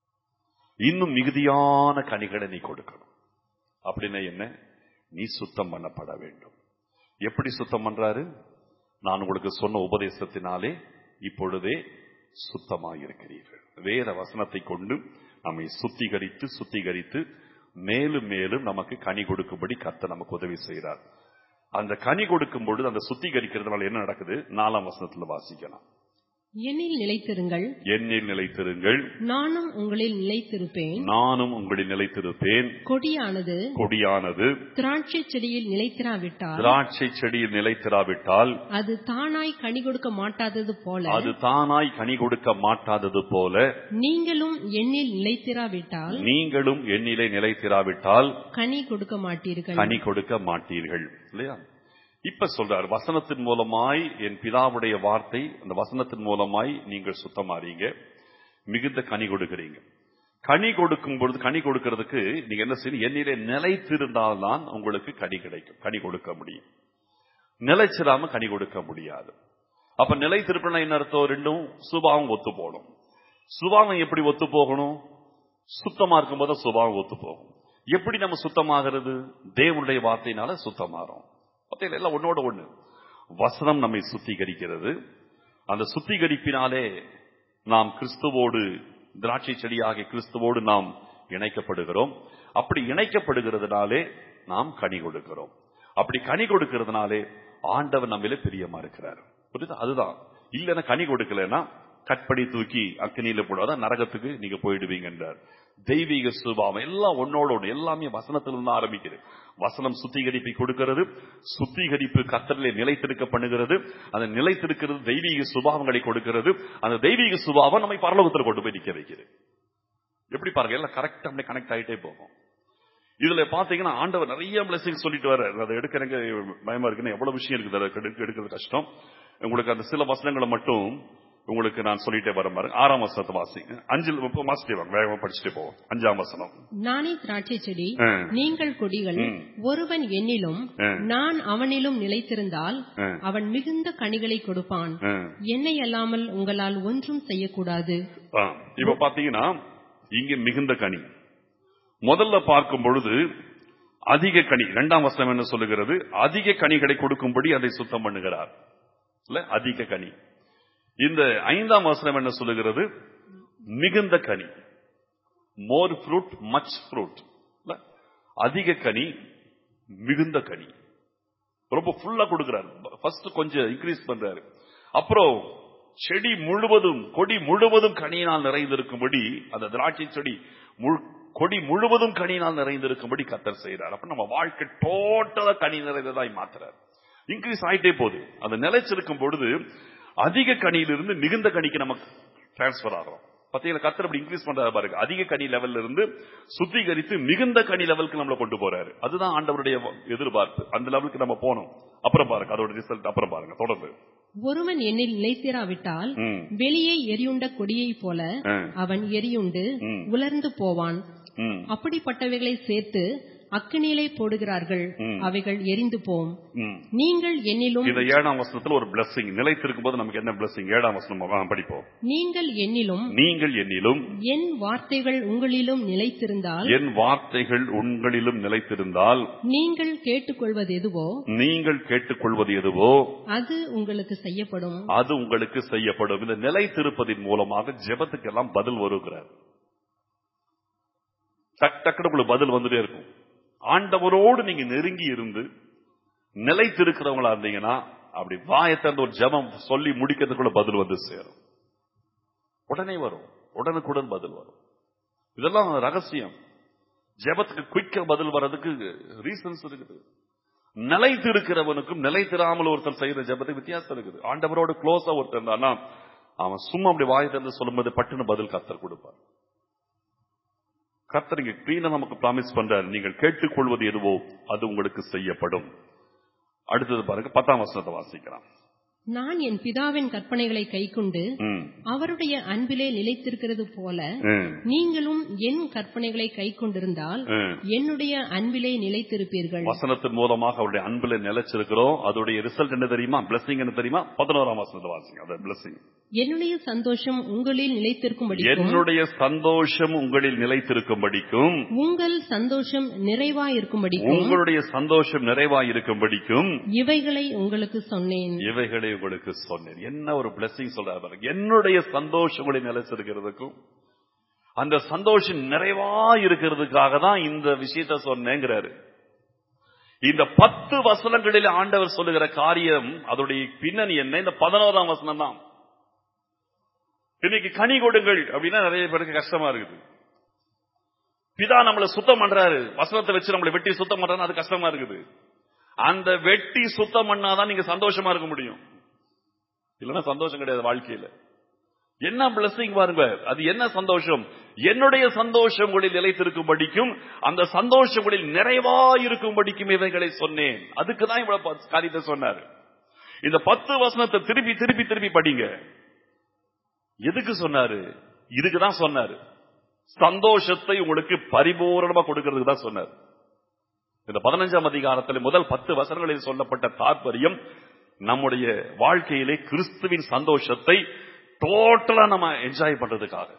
இன்னும் மிகுதியான கனிகளை நீ கொடுக்கணும் அப்படின்னா என்ன நீ சுத்தம் பண்ணப்பட வேண்டும் எப்படி சுத்தம் பண்றாரு நான் உங்களுக்கு சொன்ன உபதேசத்தினாலே இப்பொழுதே சுத்தமாயிருக்கிறீர்கள் வேத வசனத்தை கொண்டு நம்மை சுத்திகரித்து சுத்திகரித்து மேலும் மேலும் நமக்கு கனி கொடுக்கும்படி கர்த்தர் நமக்கு உதவி செய்கிறார் அந்த கனி கொடுக்கும் பொழுது அந்த சுத்திகரிக்கிறதுனால என்ன நடக்குது நாலாம் வசனத்துல வாசிக்கலாம் என்னில் நிலைத்திருங்கள் என்னில் நிலைத்திருங்கள் நானும் உங்களில் நிலைத்திருப்பேன் நானும் உங்களில் நிலைத்திருப்பேன் கொடியானது கொடியானது திராட்சை செடியில் நிலைத்திராவிட்டால் திராட்சை செடியில் நிலைத்திராவிட்டால் அது தானாய் கனி கொடுக்க மாட்டாதது போல அது தானாய் கனி கொடுக்க மாட்டாதது போல நீங்களும் என்னில் நிலைத்திராவிட்டால் நீங்களும் எண்ணிலை நிலைத்திராவிட்டால் கனி கொடுக்க மாட்டீர்கள் கனி கொடுக்க மாட்டீர்கள் இல்லையா இப்ப சொல்றார் வசனத்தின் மூலமாய் என் பிதாவுடைய வார்த்தை அந்த வசனத்தின் மூலமாய் நீங்கள் சுத்தமாறீங்க மிகுந்த கனி கொடுக்கிறீங்க கனி கொடுக்கும் பொழுது கனி கொடுக்கிறதுக்கு நீங்க என்ன செய்யணும் என்னிலே நிலைத்திருந்தால்தான் உங்களுக்கு கனி கிடைக்கும் கனி கொடுக்க முடியும் நிலைச்சிடாம கனி கொடுக்க முடியாது அப்ப நிலைத்திருப்பினா என்ன அர்த்தம் ரெண்டும் சுபாவம் ஒத்து போகணும் சுபாவம் எப்படி ஒத்து போகணும் சுத்தமா இருக்கும்போது சுபாவம் ஒத்து போகும் எப்படி நம்ம சுத்தமாகிறது தேவனுடைய வார்த்தையினால சுத்தமாறோம் வார்த்தையில எல்லாம் ஒன்னோட ஒண்ணு வசனம் நம்மை சுத்திகரிக்கிறது அந்த சுத்திகரிப்பினாலே நாம் கிறிஸ்துவோடு திராட்சை செடியாகிய கிறிஸ்துவோடு நாம் இணைக்கப்படுகிறோம் அப்படி இணைக்கப்படுகிறதுனாலே நாம் கனி கொடுக்கிறோம் அப்படி கனி கொடுக்கிறதுனாலே ஆண்டவர் நம்மிலே பிரியமா இருக்கிறார் புரியுதா அதுதான் இல்லைன்னா கனி கொடுக்கலன்னா கட்படி தூக்கி அக்கினியில போடாத நரகத்துக்கு நீங்க போயிடுவீங்க என்றார் தெய்வீக சுபாவம் எல்லாம் ஒன்னோட ஒண்ணு எல்லாமே வசனத்திலிருந்து ஆரம்பிக்குது வசனம் சுத்திகரிப்பை கொடுக்கிறது சுத்திகரிப்பு கத்தரிலே நிலைத்திருக்க பண்ணுகிறது அந்த நிலைத்திருக்கிறது தெய்வீக சுபாவங்களை கொடுக்கிறது அந்த தெய்வீக சுபாவம் நம்மை பரலோகத்தில் கொண்டு போய் நிக்க வைக்கிறது எப்படி பாருங்க எல்லாம் கரெக்டா அப்படியே கனெக்ட் ஆயிட்டே போகும் இதுல பாத்தீங்கன்னா ஆண்டவர் நிறைய பிளஸிங் சொல்லிட்டு வர அதை எடுக்க எனக்கு பயமா இருக்குன்னு எவ்வளவு விஷயம் இருக்குது அதை எடுக்க- எடுக்கிறது கஷ்டம் உங்களுக்கு அந்த சில வசனங்களை மட்டும் உங்களுக்கு நான் சொல்லிட்டே வர பாருங்க ஆறாம் வசனத்தை வாசி அஞ்சில் இப்போ வாசிட்டே வாங்க வேகமா படிச்சுட்டே போவோம் அஞ்சாம் வசனம் நானே திராட்சை செடி ஆ. நீங்கள் கொடிகள் ம். ஒருவன் என்னிலும் ஆ. நான் அவனிலும் நிலைத்திருந்தால் ஆ. அவன் மிகுந்த கனிகளை கொடுப்பான் ஆ. என்னை அல்லாமல் உங்களால் ஒன்றும் செய்யக்கூடாது ஆ, இப்ப பாத்தீங்கன்னா இங்க மிகுந்த கனி முதல்ல பார்க்கும் பொழுது அதிக கனி இரண்டாம் வசனம் என்ன சொல்லுகிறது அதிக கனிகளை கொடுக்கும்படி அதை சுத்தம் பண்ணுகிறார் இல்ல அதிக கனி இந்த ஐந்தாம் வசனம் என்ன சொல்லுகிறது மிகுந்த கனி மோர் ஃப்ரூட் மச் ஃப்ரூட் அதிக கனி மிகுந்த கனி ரொம்ப ஃபுல்லா கொடுக்கிறார் ஃபர்ஸ்ட் கொஞ்சம் இன்க்ரீஸ் பண்றாரு அப்புறம் செடி முழுவதும் கொடி முழுவதும் கனியினால் நிறைந்திருக்கும்படி அந்த திராட்சை செடி முழு- கொடி முழுவதும் கனியினால் நிறைந்திருக்கும்படி கத்தர் செய்கிறார் அப்ப நம்ம வாழ்க்கை டோட்டலா கனி நிறைந்ததாய் மாத்துறார் இன்க்ரீஸ் ஆயிட்டே போகுது அந்த நிலைச்சிருக்கும் பொழுது அதிக கனியிலிருந்து மிகுந்த கனிக்கு நமக்கு டிரான்ஸ்பர் ஆகிறோம் பாத்தீங்களா கத்தர் அப்படி இன்க்ரீஸ் பண்றாரு பாருங்க அதிக கனி லெவல்ல இருந்து சுத்திகரித்து மிகுந்த கனி லெவலுக்கு நம்மள கொண்டு போறாரு அதுதான் ஆண்டவருடைய எதிர்பார்ப்பு அந்த லெவலுக்கு நம்ம போனோம் அப்புறம் பாருங்க அதோட ரிசல்ட் அப்புறம் பாருங்க தொடர்ந்து ஒருவன் என்னில் நிலைத்திராவிட்டால் ம். வெளியே எரியுண்ட கொடியைப் போல ஆ. அவன் எரியுண்டு ம். உலர்ந்து போவான் ம். அப்படிப்பட்டவைகளை சேர்த்து அக்கினியிலே போடுகிறார்கள் ம். அவைகள் எரிந்து போம் ம். நீங்கள் என்னிலும் இந்த ஏழாம் வசனத்துல ஒரு பிளஸிங் நிலைத்திருக்கும் போது நமக்கு என்ன பிளஸிங் ஏழாம் வசனம் ஆ, படிப்போம் நீங்கள் என்னிலும் நீங்கள் என்னிலும் என் வார்த்தைகள் உங்களிலும் நிலைத்திருந்தால் என் வார்த்தைகள் உங்களிலும் நிலைத்திருந்தால் நீங்கள் கேட்டுக்கொள்வது எதுவோ நீங்கள் கேட்டுக்கொள்வது எதுவோ அது உங்களுக்கு செய்யப்படும் அது உங்களுக்கு செய்யப்படும் இந்த நிலைத்திருப்பதின் மூலமாக ஜெபத்துக்கெல்லாம் பதில் வருகிறார் டக் டக்குனு உங்களுக்கு பதில் வந்துட்டே இருக்கும் ஆண்டவரோடு நீங்க நெருங்கி இருந்து நிலைத்திருக்கிறவங்களா இருந்தீங்கன்னா அப்படி வாயை திறந்து ஒரு ஜெபம் சொல்லி முடிக்கிறதுக்குள்ள பதில் வந்து சேரும் உடனே வரும் உடனுக்குடன் பதில் வரும் இதெல்லாம் ரகசியம் ஜெபத்துக்கு குயிக்கா பதில் வர்றதுக்கு ரீசன்ஸ் இருக்குது நிலைத்திருக்கிறவனுக்கும் நிலைத்திராமல் ஒருத்தன் செய்யற ஜெபத்துக்கு வித்தியாசம் இருக்குது ஆண்டவரோட க்ளோஸா ஒருத்தன் இருந்தானா அவன் சும்மா அப்படி வாயை திறந்து சொல்லும்போது பட்டுன்னு பதில் கத்தர் கொடுப்பார் கர்த்தர் இங்க கிளீனா நமக்கு ப்ராமிஸ் பண்றாரு நீங்கள் கேட்டுக்கொள்வது எதுவோ அது உங்களுக்கு செய்யப்படும் அடுத்தது பாருங்க பத்தாம் வசனத்தை வாசிக்கலாம் நான் என் பிதாவின் கற்பனைகளை கைக்கொண்டு ம், அவருடைய அன்பிலே நிலைத்திருக்கிறது போல ம், நீங்களும் என் கற்பனைகளை கைக்கொண்டிருந்தால் ம். என்னுடைய அன்பிலே நிலைத்திருப்பீர்கள் வசனத்தின் மூலமாக அவருடைய அன்புல நிலைச்சிருக்கிறோம் அதோடைய ரிசல்ட் என்ன தெரியுமா பிளஸிங் என்ன தெரியுமா பதினோராம் வசனத்தை வாசிங்க அந்த பிளஸிங் என்னுடைய சந்தோஷம் உங்களில் நிலைத்திருக்கும்படிக்கும் என்னுடைய சந்தோஷம் உங்களில் நிலைத்திருக்கும்படிக்கும் உங்கள் சந்தோஷம் நிறைவாயிருக்கும்படிக்கும் உங்களுடைய சந்தோஷம் நிறைவாய் இருக்கும்படிக்கும் இவைகளை உங்களுக்கு சொன்னேன் இவைகளை உங்களுக்கு சொன்னேன் என்ன ஒரு பிளஸிங் சொல்றாரு பாருங்க. என்னுடைய சந்தோஷம் உங்களை நிலைச்சிருக்கிறதுக்கும் அந்த சந்தோஷம் நிறைவா இருக்கிறதுக்காக தான் இந்த விஷயத்த சொன்னேங்கிறாரு இந்த பத்து வசனங்களில் ஆண்டவர் சொல்லுகிற காரியம் அதோடைய பின்னணி என்ன இந்த பதினோராம் வசனம் தான் இன்னைக்கு கனி கொடுங்கள் அப்படின்னா நிறைய பேருக்கு கஷ்டமா இருக்குது பிதா நம்மளை சுத்தம் பண்றாரு வசனத்தை வச்சு நம்மளை வெட்டி சுத்தம் பண்றாரு அது கஷ்டமா இருக்குது அந்த வெட்டி சுத்தம் பண்ணாதான் நீங்க சந்தோஷமா இருக்க முடியும் இல்லைன்னா சந்தோஷம் கிடையாது வாழ்க்கையில என்ன பிளஸிங் பாருங்க அது என்ன சந்தோஷம் என்னுடைய சந்தோஷம் உங்களில் நிலைத்திருக்கும்படிக்கும் அந்த சந்தோஷம் உங்களில் நிறைவா இருக்கும்படிக்கும் இவைகளை சொன்னேன் அதுக்கு தான் இவ்வளவு ப- காரியத்தை சொன்னாரு இந்த பத்து வசனத்தை திருப்பி திருப்பி திருப்பி படிங்க எதுக்கு சொன்னாரு இதுக்கு தான் சொன்னாரு சந்தோஷத்தை உங்களுக்கு பரிபூரணமா கொடுக்கிறதுக்கு தான் சொன்னார் இந்த பதினஞ்சாம் அதிகாரத்தில் முதல் பத்து வசனங்களில் சொல்லப்பட்ட தாற்பயம் நம்முடைய வாழ்க்கையிலே கிறிஸ்துவின் சந்தோஷத்தை டோட்டலா நம்ம என்ஜாய் பண்றதுக்காக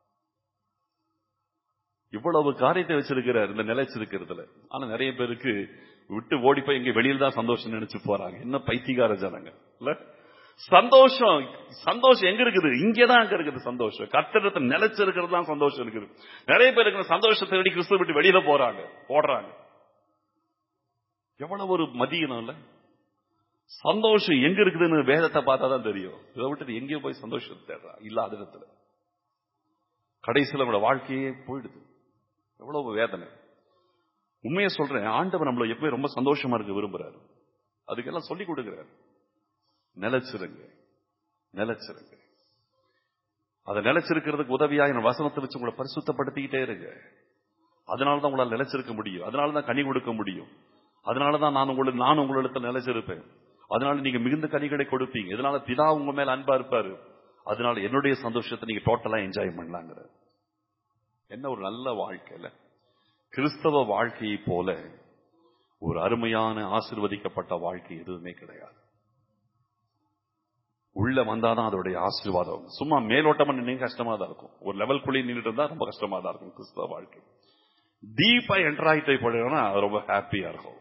இவ்வளவு காரியத்தை வச்சிருக்கிறார் இந்த நிலைச்சிருக்கிறதுல ஆனா நிறைய பேருக்கு விட்டு ஓடி போய் இங்க வெளியில தான் சந்தோஷம் நினைச்சு போறாங்க என்ன பைத்தியகார ஜனங்க இல்ல சந்தோஷம் சந்தோஷம் எங்க இருக்குது இங்கதான் அங்க இருக்குது சந்தோஷம் கத்திரத்தை நிலைச்சிருக்கிறது தான் சந்தோஷம் இருக்குது நிறைய பேர் இருக்கிற சந்தோஷத்தை தேடி கிறிஸ்துவ விட்டு வெளியில போறாங்க போடுறாங்க எவ்வளவு ஒரு மதியனம் இல்ல சந்தோஷம் எங்க இருக்குதுன்னு வேதத்தை பார்த்தா தான் தெரியும் இதை விட்டுட்டு எங்கேயோ போய் சந்தோஷம் தேடுறா இல்லாத இடத்துல கடைசியில் நம்மளோட வாழ்க்கையே போயிடுது எவ்வளவு வேதனை உண்மையை சொல்றேன் ஆண்டவர் நம்மள எப்பவுமே ரொம்ப சந்தோஷமா இருக்க விரும்புறாரு அதுக்கெல்லாம் சொல்லி கொடுக்கிறாரு நிலைச்சிருங்க நிலைச்சிருங்க அதை நிலைச்சிருக்கிறதுக்கு உதவியா என் வசனத்தை வச்சு உங்களை பரிசுத்தப்படுத்திக்கிட்டே இருங்க அதனாலதான் உங்களால் நிலைச்சிருக்க முடியும் அதனாலதான் கனி கொடுக்க முடியும் அதனாலதான் நான் உங்களுக்கு நான் உங்களிடத்தில் நிலைச்சிருப்பேன் அதனால நீங்க மிகுந்த கனிகளை கொடுப்பீங்க இதனால பிதா உங்க மேல அன்பா இருப்பாரு அதனால என்னுடைய சந்தோஷத்தை நீங்க டோட்டலா என்ஜாய் பண்ணலாங்கிற என்ன ஒரு நல்ல வாழ்க்கையில கிறிஸ்தவ வாழ்க்கையை போல ஒரு அருமையான ஆசிர்வதிக்கப்பட்ட வாழ்க்கை எதுவுமே கிடையாது உள்ள வந்தாதான் அதோடைய ஆசீர்வாதம் சும்மா மேலோட்டமா நின்று கஷ்டமா தான் இருக்கும் ஒரு லெவல்குள்ளே நின்றுட்டு இருந்தா ரொம்ப கஷ்டமா தான் இருக்கும் கிறிஸ்தவ வாழ்க்கை டீப்பா என்டர் ஆகிட்டே போடுறோம்னா அது ரொம்ப ஹாப்பியா இருக்கும்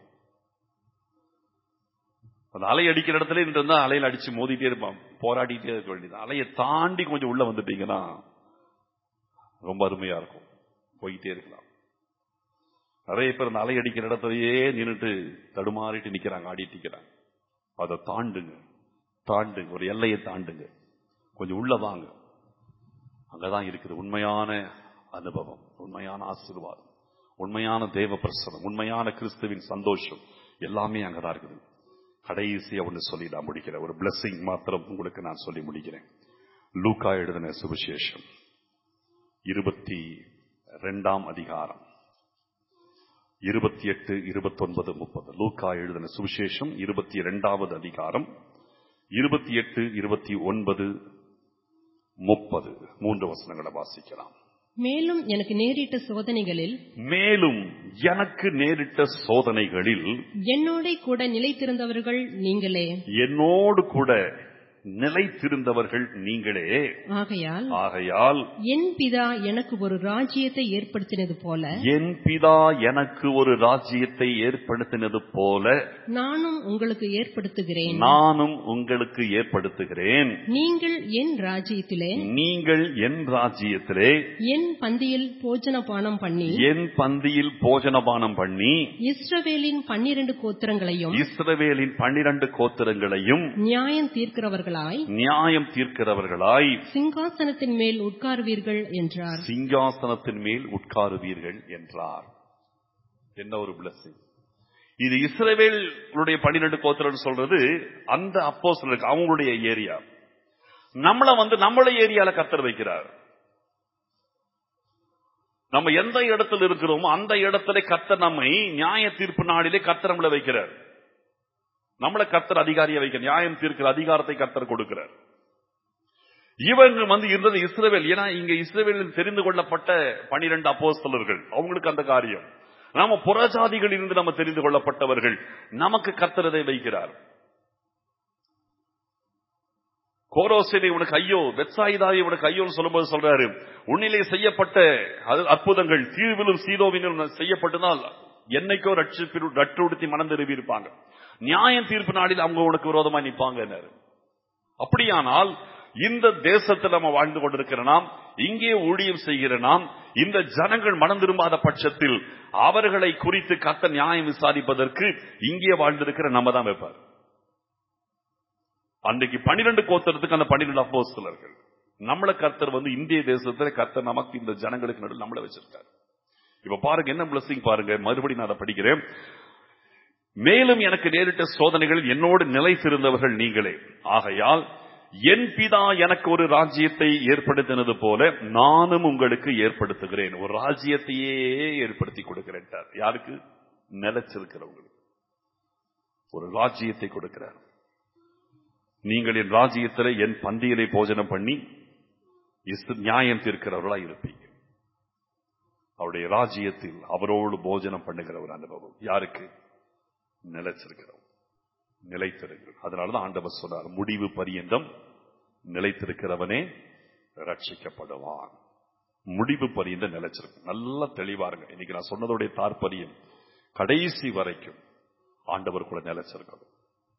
அந்த அலை அடிக்கிற இடத்துல நின்று இருந்தா அலையில அடிச்சு மோதிட்டே இருப்பான் போராடிட்டே இருக்க வேண்டியது அலையை தாண்டி கொஞ்சம் உள்ள வந்துட்டீங்கன்னா ரொம்ப அருமையா இருக்கும் போயிட்டே இருக்கலாம் நிறைய பேர் அந்த அலை அடிக்கிற இடத்துலயே நின்றுட்டு தடுமாறிட்டு நிக்கிறாங்க ஆடிட்டு நிக்கிறாங்க அதை தாண்டுங்க தாண்டுங்க ஒரு எல்லையை தாண்டுங்க கொஞ்சம் உள்ள வாங்க அங்கதான் இருக்குது உண்மையான அனுபவம் உண்மையான ஆசீர்வாதம் உண்மையான தேவ பிரசனம் உண்மையான கிறிஸ்துவின் சந்தோஷம் எல்லாமே அங்கதான் இருக்குது கடைசியா ஒன்று சொல்லி நான் முடிக்கிறேன் ஒரு பிளஸ்ஸிங் மாத்திரம் உங்களுக்கு நான் சொல்லி முடிக்கிறேன் லூக்கா எழுதின சுவிசேஷம் இருபத்தி ரெண்டாம் அதிகாரம் இருபத்தி எட்டு இருபத்தொன்பது முப்பது லூக்கா எழுதின சுவிசேஷம் இருபத்தி இரண்டாவது அதிகாரம் இருபத்தி எட்டு இருபத்தி ஒன்பது முப்பது மூன்று வசனங்களை வாசிக்கலாம் மேலும் எனக்கு நேரிட்ட சோதனைகளில் மேலும் எனக்கு நேரிட்ட சோதனைகளில் என்னோட கூட நிலைத்திருந்தவர்கள் நீங்களே என்னோடு கூட நிலைத்திருந்தவர்கள் நீங்களே ஆகையால் ஆகையால் என் பிதா எனக்கு ஒரு ராஜ்யத்தை ஏற்படுத்தினது போல என் பிதா எனக்கு ஒரு ராஜ்யத்தை ஏற்படுத்தினது போல நானும் உங்களுக்கு ஏற்படுத்துகிறேன் நானும் உங்களுக்கு ஏற்படுத்துகிறேன் நீங்கள் என் ராஜ்யத்திலே நீங்கள் என் ராஜ்யத்திலே என் பந்தியில் போஜன பானம் பண்ணி என் பந்தியில் போஜனபானம் பண்ணி இஸ்ரவேலின் பன்னிரண்டு கோத்திரங்களையும் இஸ்ரவேலின் பன்னிரண்டு கோத்திரங்களையும் நியாயம் தீர்க்கிறவர்களாய் நியாயம் தீர்க்கிறவர்களாய் சிங்காசனத்தின் மேல் உட்காருவீர்கள் என்றார் சிங்காசனத்தின் மேல் உட்காருவீர்கள் என்றார் என்ன ஒரு blessing இது இஸ்ரவேலுடைய பன்னிரண்டு கோத்திரம் சொல்றது அந்த அப்போ அவங்களுடைய ஏரியா நம்மள வந்து நம்மளுடைய ஏரியால கத்தர் வைக்கிறார் நம்ம எந்த இடத்துல இருக்கிறோமோ அந்த இடத்துல கத்தர் நம்மை நியாய தீர்ப்பு நாளிலே கத்தர் நம்மளை வைக்கிறார் நம்மளை கத்தர் அதிகாரியை வைக்க நியாயம் தீர்க்கிற அதிகாரத்தை கத்தர் கொடுக்கிறார் இவங்க வந்து இருந்தது இஸ்ரவேல் ஏன்னா இங்க இஸ்ரவேலில் தெரிந்து கொள்ளப்பட்ட பனிரெண்டு அப்போஸ்தலர்கள் அவங்களுக்கு அந்த காரியம் நாம புறஜாதிகளில் இருந்து நம்ம தெரிந்து கொள்ளப்பட்டவர்கள் நமக்கு கத்தரதை வைக்கிறார் கோரோசினை உனக்கு ஐயோ வெத்சாயிதாயை உனக்கு ஐயோன்னு சொல்லும்போது சொல்றாரு உன்னிலே செய்யப்பட்ட அது அற்புதங்கள் தீர்விலும் சீதோவிலும் செய்யப்பட்டதால் என்னைக்கோ ரட்சிப்பில் ரட்டுடுத்தி மனம் திரும்பி இருப்பாங்க நியாயம் தீர்ப்பு நாளில் அவங்க உனக்கு விரோதமா நிப்பாங்க அப்படியானால் இந்த தேசத்தில் நம்ம வாழ்ந்து கொண்டிருக்கிற நாம் இங்கே ஊழியம் செய்கிற நாம் இந்த ஜனங்கள் மனம் திரும்பாத பட்சத்தில் அவர்களை குறித்து கத்த நியாயம் விசாரிப்பதற்கு இங்கே வாழ்ந்திருக்கிற நம்ம தான் வைப்பார் அன்றைக்கு பன்னிரண்டு கோத்திரத்துக்கு அந்த பன்னிரண்டு அப்போஸ்தலர்கள் நம்மள கர்த்தர் வந்து இந்திய தேசத்துல கர்த்தர் நமக்கு இந்த ஜனங்களுக்கு நடுவில் நம்மள வச்சிருக்காரு இப்ப பாருங்க என்ன பிளஸிங் பாருங்க மறுபடியும் நான் அதை படிக்கிறேன் மேலும் எனக்கு நேரிட்ட சோதனைகள் என்னோடு நிலைத்திருந்தவர்கள் நீங்களே ஆகையால் என் பிதா எனக்கு ஒரு ராஜ்யத்தை ஏற்படுத்தினது போல நானும் உங்களுக்கு ஏற்படுத்துகிறேன் ஒரு ராஜ்யத்தையே ஏற்படுத்தி கொடுக்கிறேன் யாருக்கு நிலைச்சிருக்கிறவங்களுக்கு ஒரு ராஜ்யத்தை கொடுக்கிறார் நீங்கள் என் ராஜ்யத்தில் என் பந்தியிலே போஜனம் பண்ணி நியாயம் தீர்க்கிறவர்களா இருப்பீங்க அவருடைய ராஜ்யத்தில் அவரோடு போஜனம் பண்ணுகிற ஒரு அனுபவம் யாருக்கு நிலைச்சிருக்கிறோம் நிலைத்திருங்கள் அதனாலதான் ஆண்டவர் சொன்னார் முடிவு பரியந்தம் நிலைத்திருக்கிறவனே ரட்சிக்கப்படுவான் முடிவு பரியந்த நிலைச்சிருக்கு நல்லா தெளிவாருங்க இன்னைக்கு நான் சொன்னதோடைய தாற்பரியம் கடைசி வரைக்கும் ஆண்டவர் கூட நிலைச்சிருக்கணும்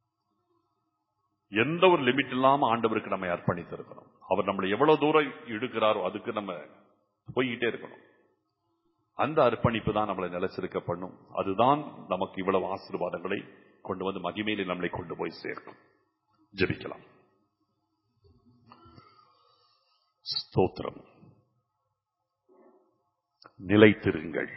எந்த ஒரு லிமிட் இல்லாம ஆண்டவருக்கு நம்ம அர்ப்பணித்திருக்கணும் அவர் நம்மளை எவ்வளவு தூரம் இடுக்கிறாரோ அதுக்கு நம்ம போய்கிட்டே இருக்கணும் அந்த அர்ப்பணிப்பு தான் நம்மளை நிலைச்சிருக்க பண்ணும் அதுதான் நமக்கு இவ்வளவு ஆசீர்வாதங்களை கொண்டு வந்து மகிமையிலே நம்மளை கொண்டு போய் சேர்க்கும் ஜெபிக்கலாம் ஸ்தோத்திரம் நிலைத்திருங்கள்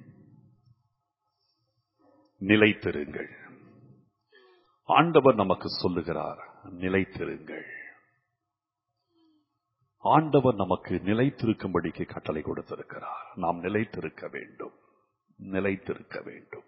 நிலைத்திருங்கள் ஆண்டவர் நமக்கு சொல்லுகிறார் நிலைத்திருங்கள் ஆண்டவர் நமக்கு நிலைத்திருக்கும்படிக்கு கட்டளை கொடுத்திருக்கிறார் நாம் நிலைத்திருக்க வேண்டும் நிலைத்திருக்க வேண்டும்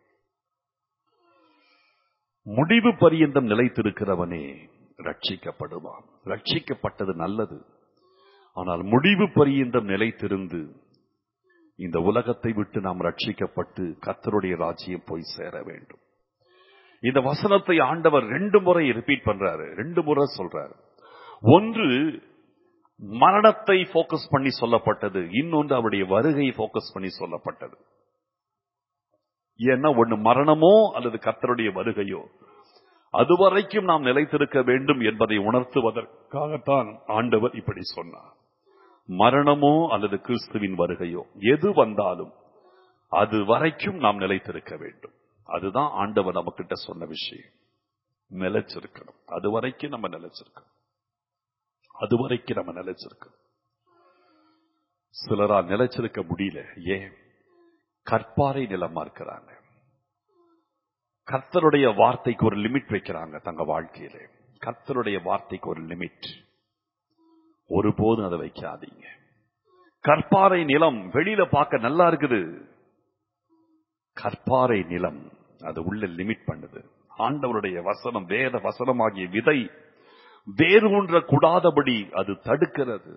முடிவு பரியந்தம் நிலைத்திருக்கிறவனே ரட்சிக்கப்படுவான் ரட்சிக்கப்பட்டது நல்லது ஆனால் முடிவு பரியந்தம் நிலைத்திருந்து இந்த உலகத்தை விட்டு நாம் ரட்சிக்கப்பட்டு கத்தருடைய ராஜ்யம் போய் சேர வேண்டும் இந்த வசனத்தை ஆண்டவர் ரெண்டு முறை ரிப்பீட் பண்றாரு ரெண்டு முறை சொல்றாரு ஒன்று மரணத்தை போக்கஸ் பண்ணி சொல்லப்பட்டது இன்னொன்று அவருடைய வருகை போக்கஸ் பண்ணி சொல்லப்பட்டது ஏன்னா ஒண்ணு மரணமோ அல்லது கத்தருடைய வருகையோ அதுவரைக்கும் நாம் நிலைத்திருக்க வேண்டும் என்பதை உணர்த்துவதற்காகத்தான் ஆண்டவர் இப்படி சொன்னார் மரணமோ அல்லது கிறிஸ்துவின் வருகையோ எது வந்தாலும் அது வரைக்கும் நாம் நிலைத்திருக்க வேண்டும் அதுதான் ஆண்டவர் நமக்கிட்ட சொன்ன விஷயம் நிலைச்சிருக்கணும் அது வரைக்கும் நம்ம நிலைச்சிருக்கணும் அது வரைக்கும் நம்ம நிலைச்சிருக்கணும் சிலரா நிலைச்சிருக்க முடியல ஏன் கற்பாறை நிலமா இருக்கிறாங்க கர்த்தருடைய வார்த்தைக்கு ஒரு லிமிட் வைக்கிறாங்க தங்க வாழ்க்கையில கர்த்தருடைய வார்த்தைக்கு ஒரு லிமிட் ஒருபோதும் அதை வைக்காதீங்க கற்பாறை நிலம் வெளியில பார்க்க நல்லா இருக்குது கற்பாறை நிலம் அது உள்ள லிமிட் பண்ணுது ஆண்டவருடைய வசனம் வேத வசனமாகிய விதை வேரூன்ற கூடாதபடி அது தடுக்கிறது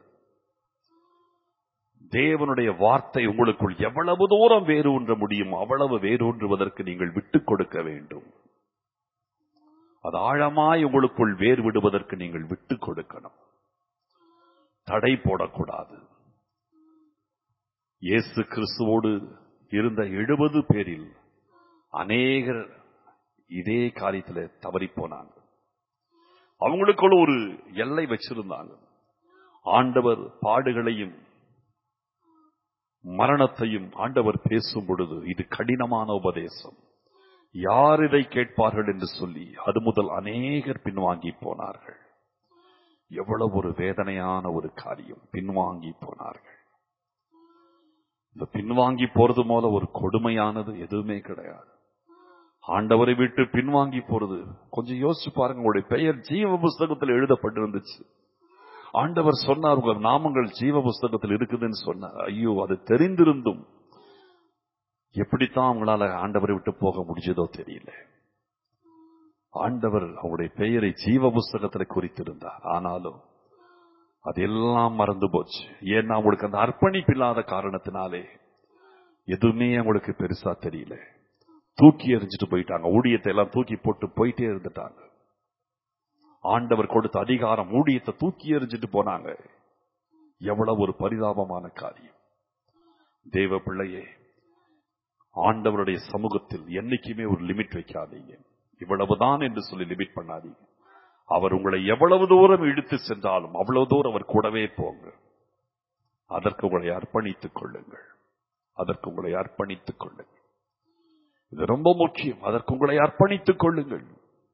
தேவனுடைய வார்த்தை உங்களுக்குள் எவ்வளவு தூரம் வேரூன்ற முடியும் அவ்வளவு வேரூன்றுவதற்கு நீங்கள் விட்டுக் கொடுக்க வேண்டும் அது ஆழமாய் உங்களுக்குள் வேர் விடுவதற்கு நீங்கள் விட்டுக் கொடுக்கணும் தடை போடக்கூடாது இயேசு கிறிஸ்துவோடு இருந்த எழுபது பேரில் அநேகர் இதே காரியத்துல தவறி போனாங்க அவங்களுக்குள்ள ஒரு எல்லை வச்சிருந்தாங்க ஆண்டவர் பாடுகளையும் மரணத்தையும் ஆண்டவர் பேசும் பொழுது இது கடினமான உபதேசம் யார் இதை கேட்பார்கள் என்று சொல்லி அது முதல் அநேகர் பின்வாங்கி போனார்கள் எவ்வளவு ஒரு வேதனையான ஒரு காரியம் பின்வாங்கி போனார்கள் இந்த பின்வாங்கி போறது போல ஒரு கொடுமையானது எதுவுமே கிடையாது ஆண்டவரை விட்டு பின்வாங்கி போறது கொஞ்சம் யோசிச்சு பாருங்க உங்களுடைய பெயர் ஜீவ புஸ்தகத்தில் எழுதப்பட்டிருந்துச்சு ஆண்டவர் சொன்னார் உங்கள் நாமங்கள் ஜீவ புஸ்தகத்தில் இருக்குதுன்னு சொன்னார் ஐயோ அது தெரிந்திருந்தும் எப்படித்தான் அவங்களால ஆண்டவரை விட்டு போக முடிஞ்சதோ தெரியல ஆண்டவர் அவங்களுடைய பெயரை ஜீவ புஸ்தகத்தில் குறித்திருந்தார் ஆனாலும் அதெல்லாம் மறந்து போச்சு ஏன்னா அவங்களுக்கு அந்த அர்ப்பணிப்பு இல்லாத காரணத்தினாலே எதுவுமே அவங்களுக்கு பெருசா தெரியல தூக்கி எறிஞ்சிட்டு போயிட்டாங்க ஊழியத்தை எல்லாம் தூக்கி போட்டு போயிட்டே இருந்துட்டாங்க ஆண்டவர் கொடுத்த அதிகாரம் ஊழியத்தை தூக்கி எறிஞ்சிட்டு போனாங்க எவ்வளவு ஒரு பரிதாபமான காரியம் தேவ பிள்ளையே ஆண்டவருடைய சமூகத்தில் என்னைக்குமே ஒரு லிமிட் வைக்காதீங்க இவ்வளவுதான் என்று சொல்லி லிமிட் பண்ணாதீங்க அவர் உங்களை எவ்வளவு தூரம் இழுத்து சென்றாலும் அவ்வளவு தூரம் அவர் கூடவே போங்க அதற்கு உங்களை அர்ப்பணித்துக் கொள்ளுங்கள் அதற்கு உங்களை அர்ப்பணித்துக் கொள்ளுங்கள் இது ரொம்ப முக்கியம் அதற்கு உங்களை அர்ப்பணித்துக் கொள்ளுங்கள்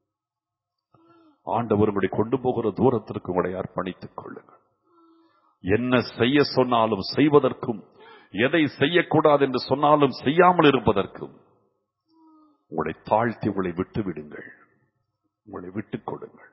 ஆண்டவர் உங்களை கொண்டு போகிற தூரத்திற்கு உங்களை அர்ப்பணித்துக் கொள்ளுங்கள் என்ன செய்ய சொன்னாலும் செய்வதற்கும் எதை செய்யக்கூடாது என்று சொன்னாலும் செய்யாமல் இருப்பதற்கும் உங்களை தாழ்த்தி உங்களை விட்டு விடுங்கள் உங்களை விட்டுக் கொடுங்கள்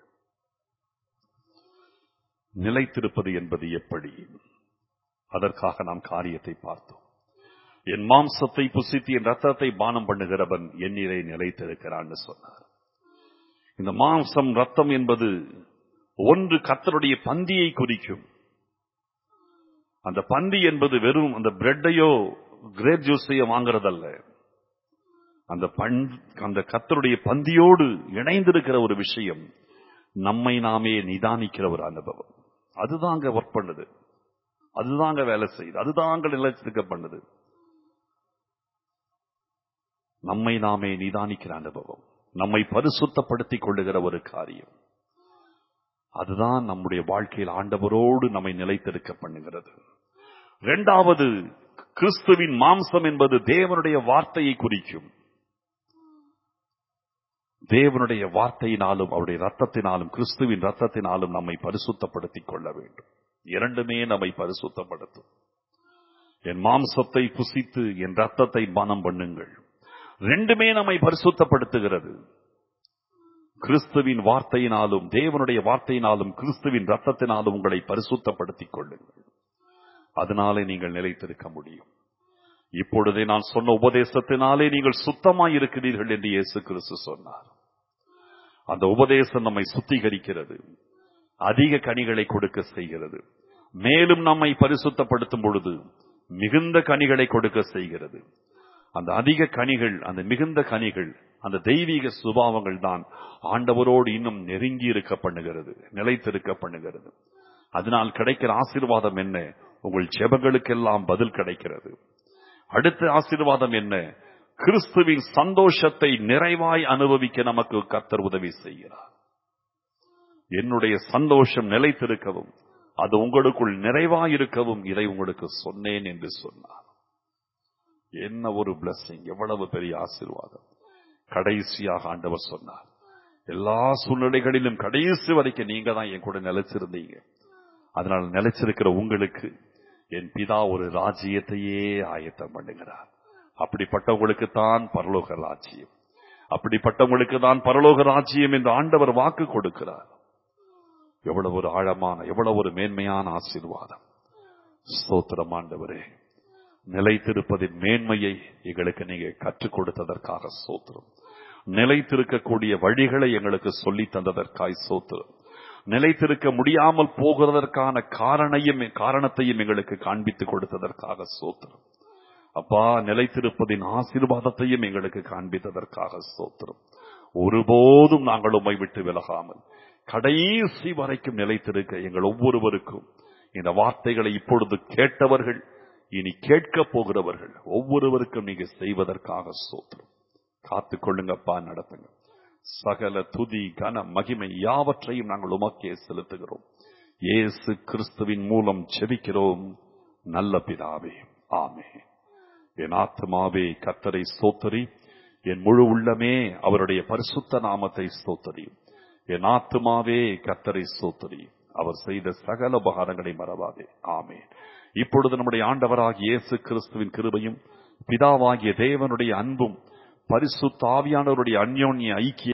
நிலைத்திருப்பது என்பது எப்படி அதற்காக நாம் காரியத்தை பார்த்தோம் என் மாம்சத்தை புசித்து என் ரத்தத்தை பானம் பண்ணுகிறவன் என்னிலே நிலைத்திருக்கிறான்னு சொன்னார் இந்த மாம்சம் ரத்தம் என்பது ஒன்று கத்தருடைய பந்தியை குறிக்கும் அந்த பந்தி என்பது வெறும் அந்த பிரெட்டையோ கிரேப் ஜூஸையோ வாங்குறதல்ல அந்த பண் அந்த கத்தருடைய பந்தியோடு இணைந்திருக்கிற ஒரு விஷயம் நம்மை நாமே நிதானிக்கிற ஒரு அனுபவம் அதுதாங்க ஒர்க் பண்ணுது அதுதாங்க வேலை செய்யுது அதுதாங்க நிலைச்சிருக்க பண்ணுது நம்மை நாமே நிதானிக்கிற அனுபவம் நம்மை பரிசுத்தப்படுத்திக் கொள்ளுகிற ஒரு காரியம் அதுதான் நம்முடைய வாழ்க்கையில் ஆண்டவரோடு நம்மை நிலைத்திருக்க பண்ணுகிறது இரண்டாவது கிறிஸ்துவின் மாம்சம் என்பது தேவனுடைய வார்த்தையை குறிக்கும் தேவனுடைய வார்த்தையினாலும் அவருடைய ரத்தத்தினாலும் கிறிஸ்துவின் ரத்தத்தினாலும் நம்மை பரிசுத்தப்படுத்திக் கொள்ள வேண்டும் இரண்டுமே நம்மை பரிசுத்தப்படுத்தும் என் மாம்சத்தை புசித்து என் ரத்தத்தை பானம் பண்ணுங்கள் ரெண்டுமே நம்மை பரிசுத்தப்படுத்துகிறது கிறிஸ்துவின் வார்த்தையினாலும் தேவனுடைய வார்த்தையினாலும் கிறிஸ்துவின் ரத்தத்தினாலும் உங்களை பரிசுத்தப்படுத்திக் கொள்ளுங்கள் அதனாலே நீங்கள் நிலைத்திருக்க முடியும் இப்பொழுதே நான் சொன்ன உபதேசத்தினாலே நீங்கள் சுத்தமாய் இருக்கிறீர்கள் என்று இயேசு கிறிஸ்து சொன்னார் அந்த உபதேசம் நம்மை சுத்திகரிக்கிறது அதிக கனிகளை கொடுக்க செய்கிறது மேலும் நம்மை பரிசுத்தப்படுத்தும் பொழுது மிகுந்த கனிகளை கொடுக்க செய்கிறது அந்த அதிக கனிகள் அந்த மிகுந்த கனிகள் அந்த தெய்வீக சுபாவங்கள் தான் ஆண்டவரோடு இன்னும் நெருங்கி இருக்க பண்ணுகிறது நிலைத்திருக்க பண்ணுகிறது அதனால் கிடைக்கிற ஆசீர்வாதம் என்ன உங்கள் ஜெபங்களுக்கெல்லாம் பதில் கிடைக்கிறது அடுத்த ஆசீர்வாதம் என்ன கிறிஸ்துவின் சந்தோஷத்தை நிறைவாய் அனுபவிக்க நமக்கு கர்த்தர் உதவி செய்கிறார் என்னுடைய சந்தோஷம் நிலைத்திருக்கவும் அது உங்களுக்குள் நிறைவாயிருக்கவும் இதை உங்களுக்கு சொன்னேன் என்று சொன்னார் என்ன ஒரு blessing எவ்வளவு பெரிய ஆசீர்வாதம் கடைசியாக ஆண்டவர் சொன்னார் எல்லா சூழ்நிலைகளிலும் கடைசி வரைக்கும் நீங்க தான் என் கூட நிலைச்சிருந்தீங்க அதனால் நிலைச்சிருக்கிற உங்களுக்கு என் பிதா ஒரு ராஜ்யத்தையே ஆயத்தம் பண்ணுகிறார் அப்படிப்பட்டவங்களுக்கு தான் பரலோக ராஜ்யம் அப்படிப்பட்டவங்களுக்கு தான் பரலோக ராஜ்யம் என்று ஆண்டவர் வாக்கு கொடுக்கிறார் எவ்வளவு ஒரு ஆழமான எவ்வளவு ஒரு மேன்மையான ஆசீர்வாதம் ஸ்தோத்திரம் ஆண்டவரே நிலைத்திருப்பதின் மேன்மையை எங்களுக்கு நீங்க கற்றுக் கொடுத்ததற்காக சோத்திரம் நிலைத்திருக்கக்கூடிய வழிகளை எங்களுக்கு சொல்லி தந்ததற்காய் சோத்திரம் நிலைத்திருக்க முடியாமல் போகிறதற்கான காரணையும் காரணத்தையும் எங்களுக்கு காண்பித்து கொடுத்ததற்காக சோத்திரம் அப்பா நிலைத்திருப்பதின் ஆசீர்வாதத்தையும் எங்களுக்கு காண்பித்ததற்காக சோத்திரம் ஒருபோதும் நாங்கள் உம்மை விட்டு விலகாமல் கடைசி வரைக்கும் நிலைத்திருக்க எங்கள் ஒவ்வொருவருக்கும் இந்த வார்த்தைகளை இப்பொழுது கேட்டவர்கள் இனி கேட்க போகிறவர்கள் ஒவ்வொருவருக்கும் நீங்க செய்வதற்காக சோத்திரம் காத்துக் கொள்ளுங்கப்பா நடத்துங்க சகல துதி கன மகிமை யாவற்றையும் நாங்கள் உமக்கே செலுத்துகிறோம் இயேசு கிறிஸ்துவின் மூலம் செபிக்கிறோம் நல்ல பிதாவே ஆமே என் ஆத்மாவே கத்தரை ஸ்தோத்தரி என் முழு உள்ளமே அவருடைய பரிசுத்த நாமத்தை ஸ்தோத்தரி என் ஆத்மாவே கத்தரை ஸ்தோத்தரி அவர் செய்த சகல உபகாரங்களை மறவாதே ஆமே இப்பொழுது நம்முடைய ஆண்டவராகிய இயேசு கிறிஸ்துவின் கிருபையும் பிதாவாகிய தேவனுடைய அன்பும் பரிசுத்த ஆவியானவருடைய அந்யோன்ய ஐக்கிய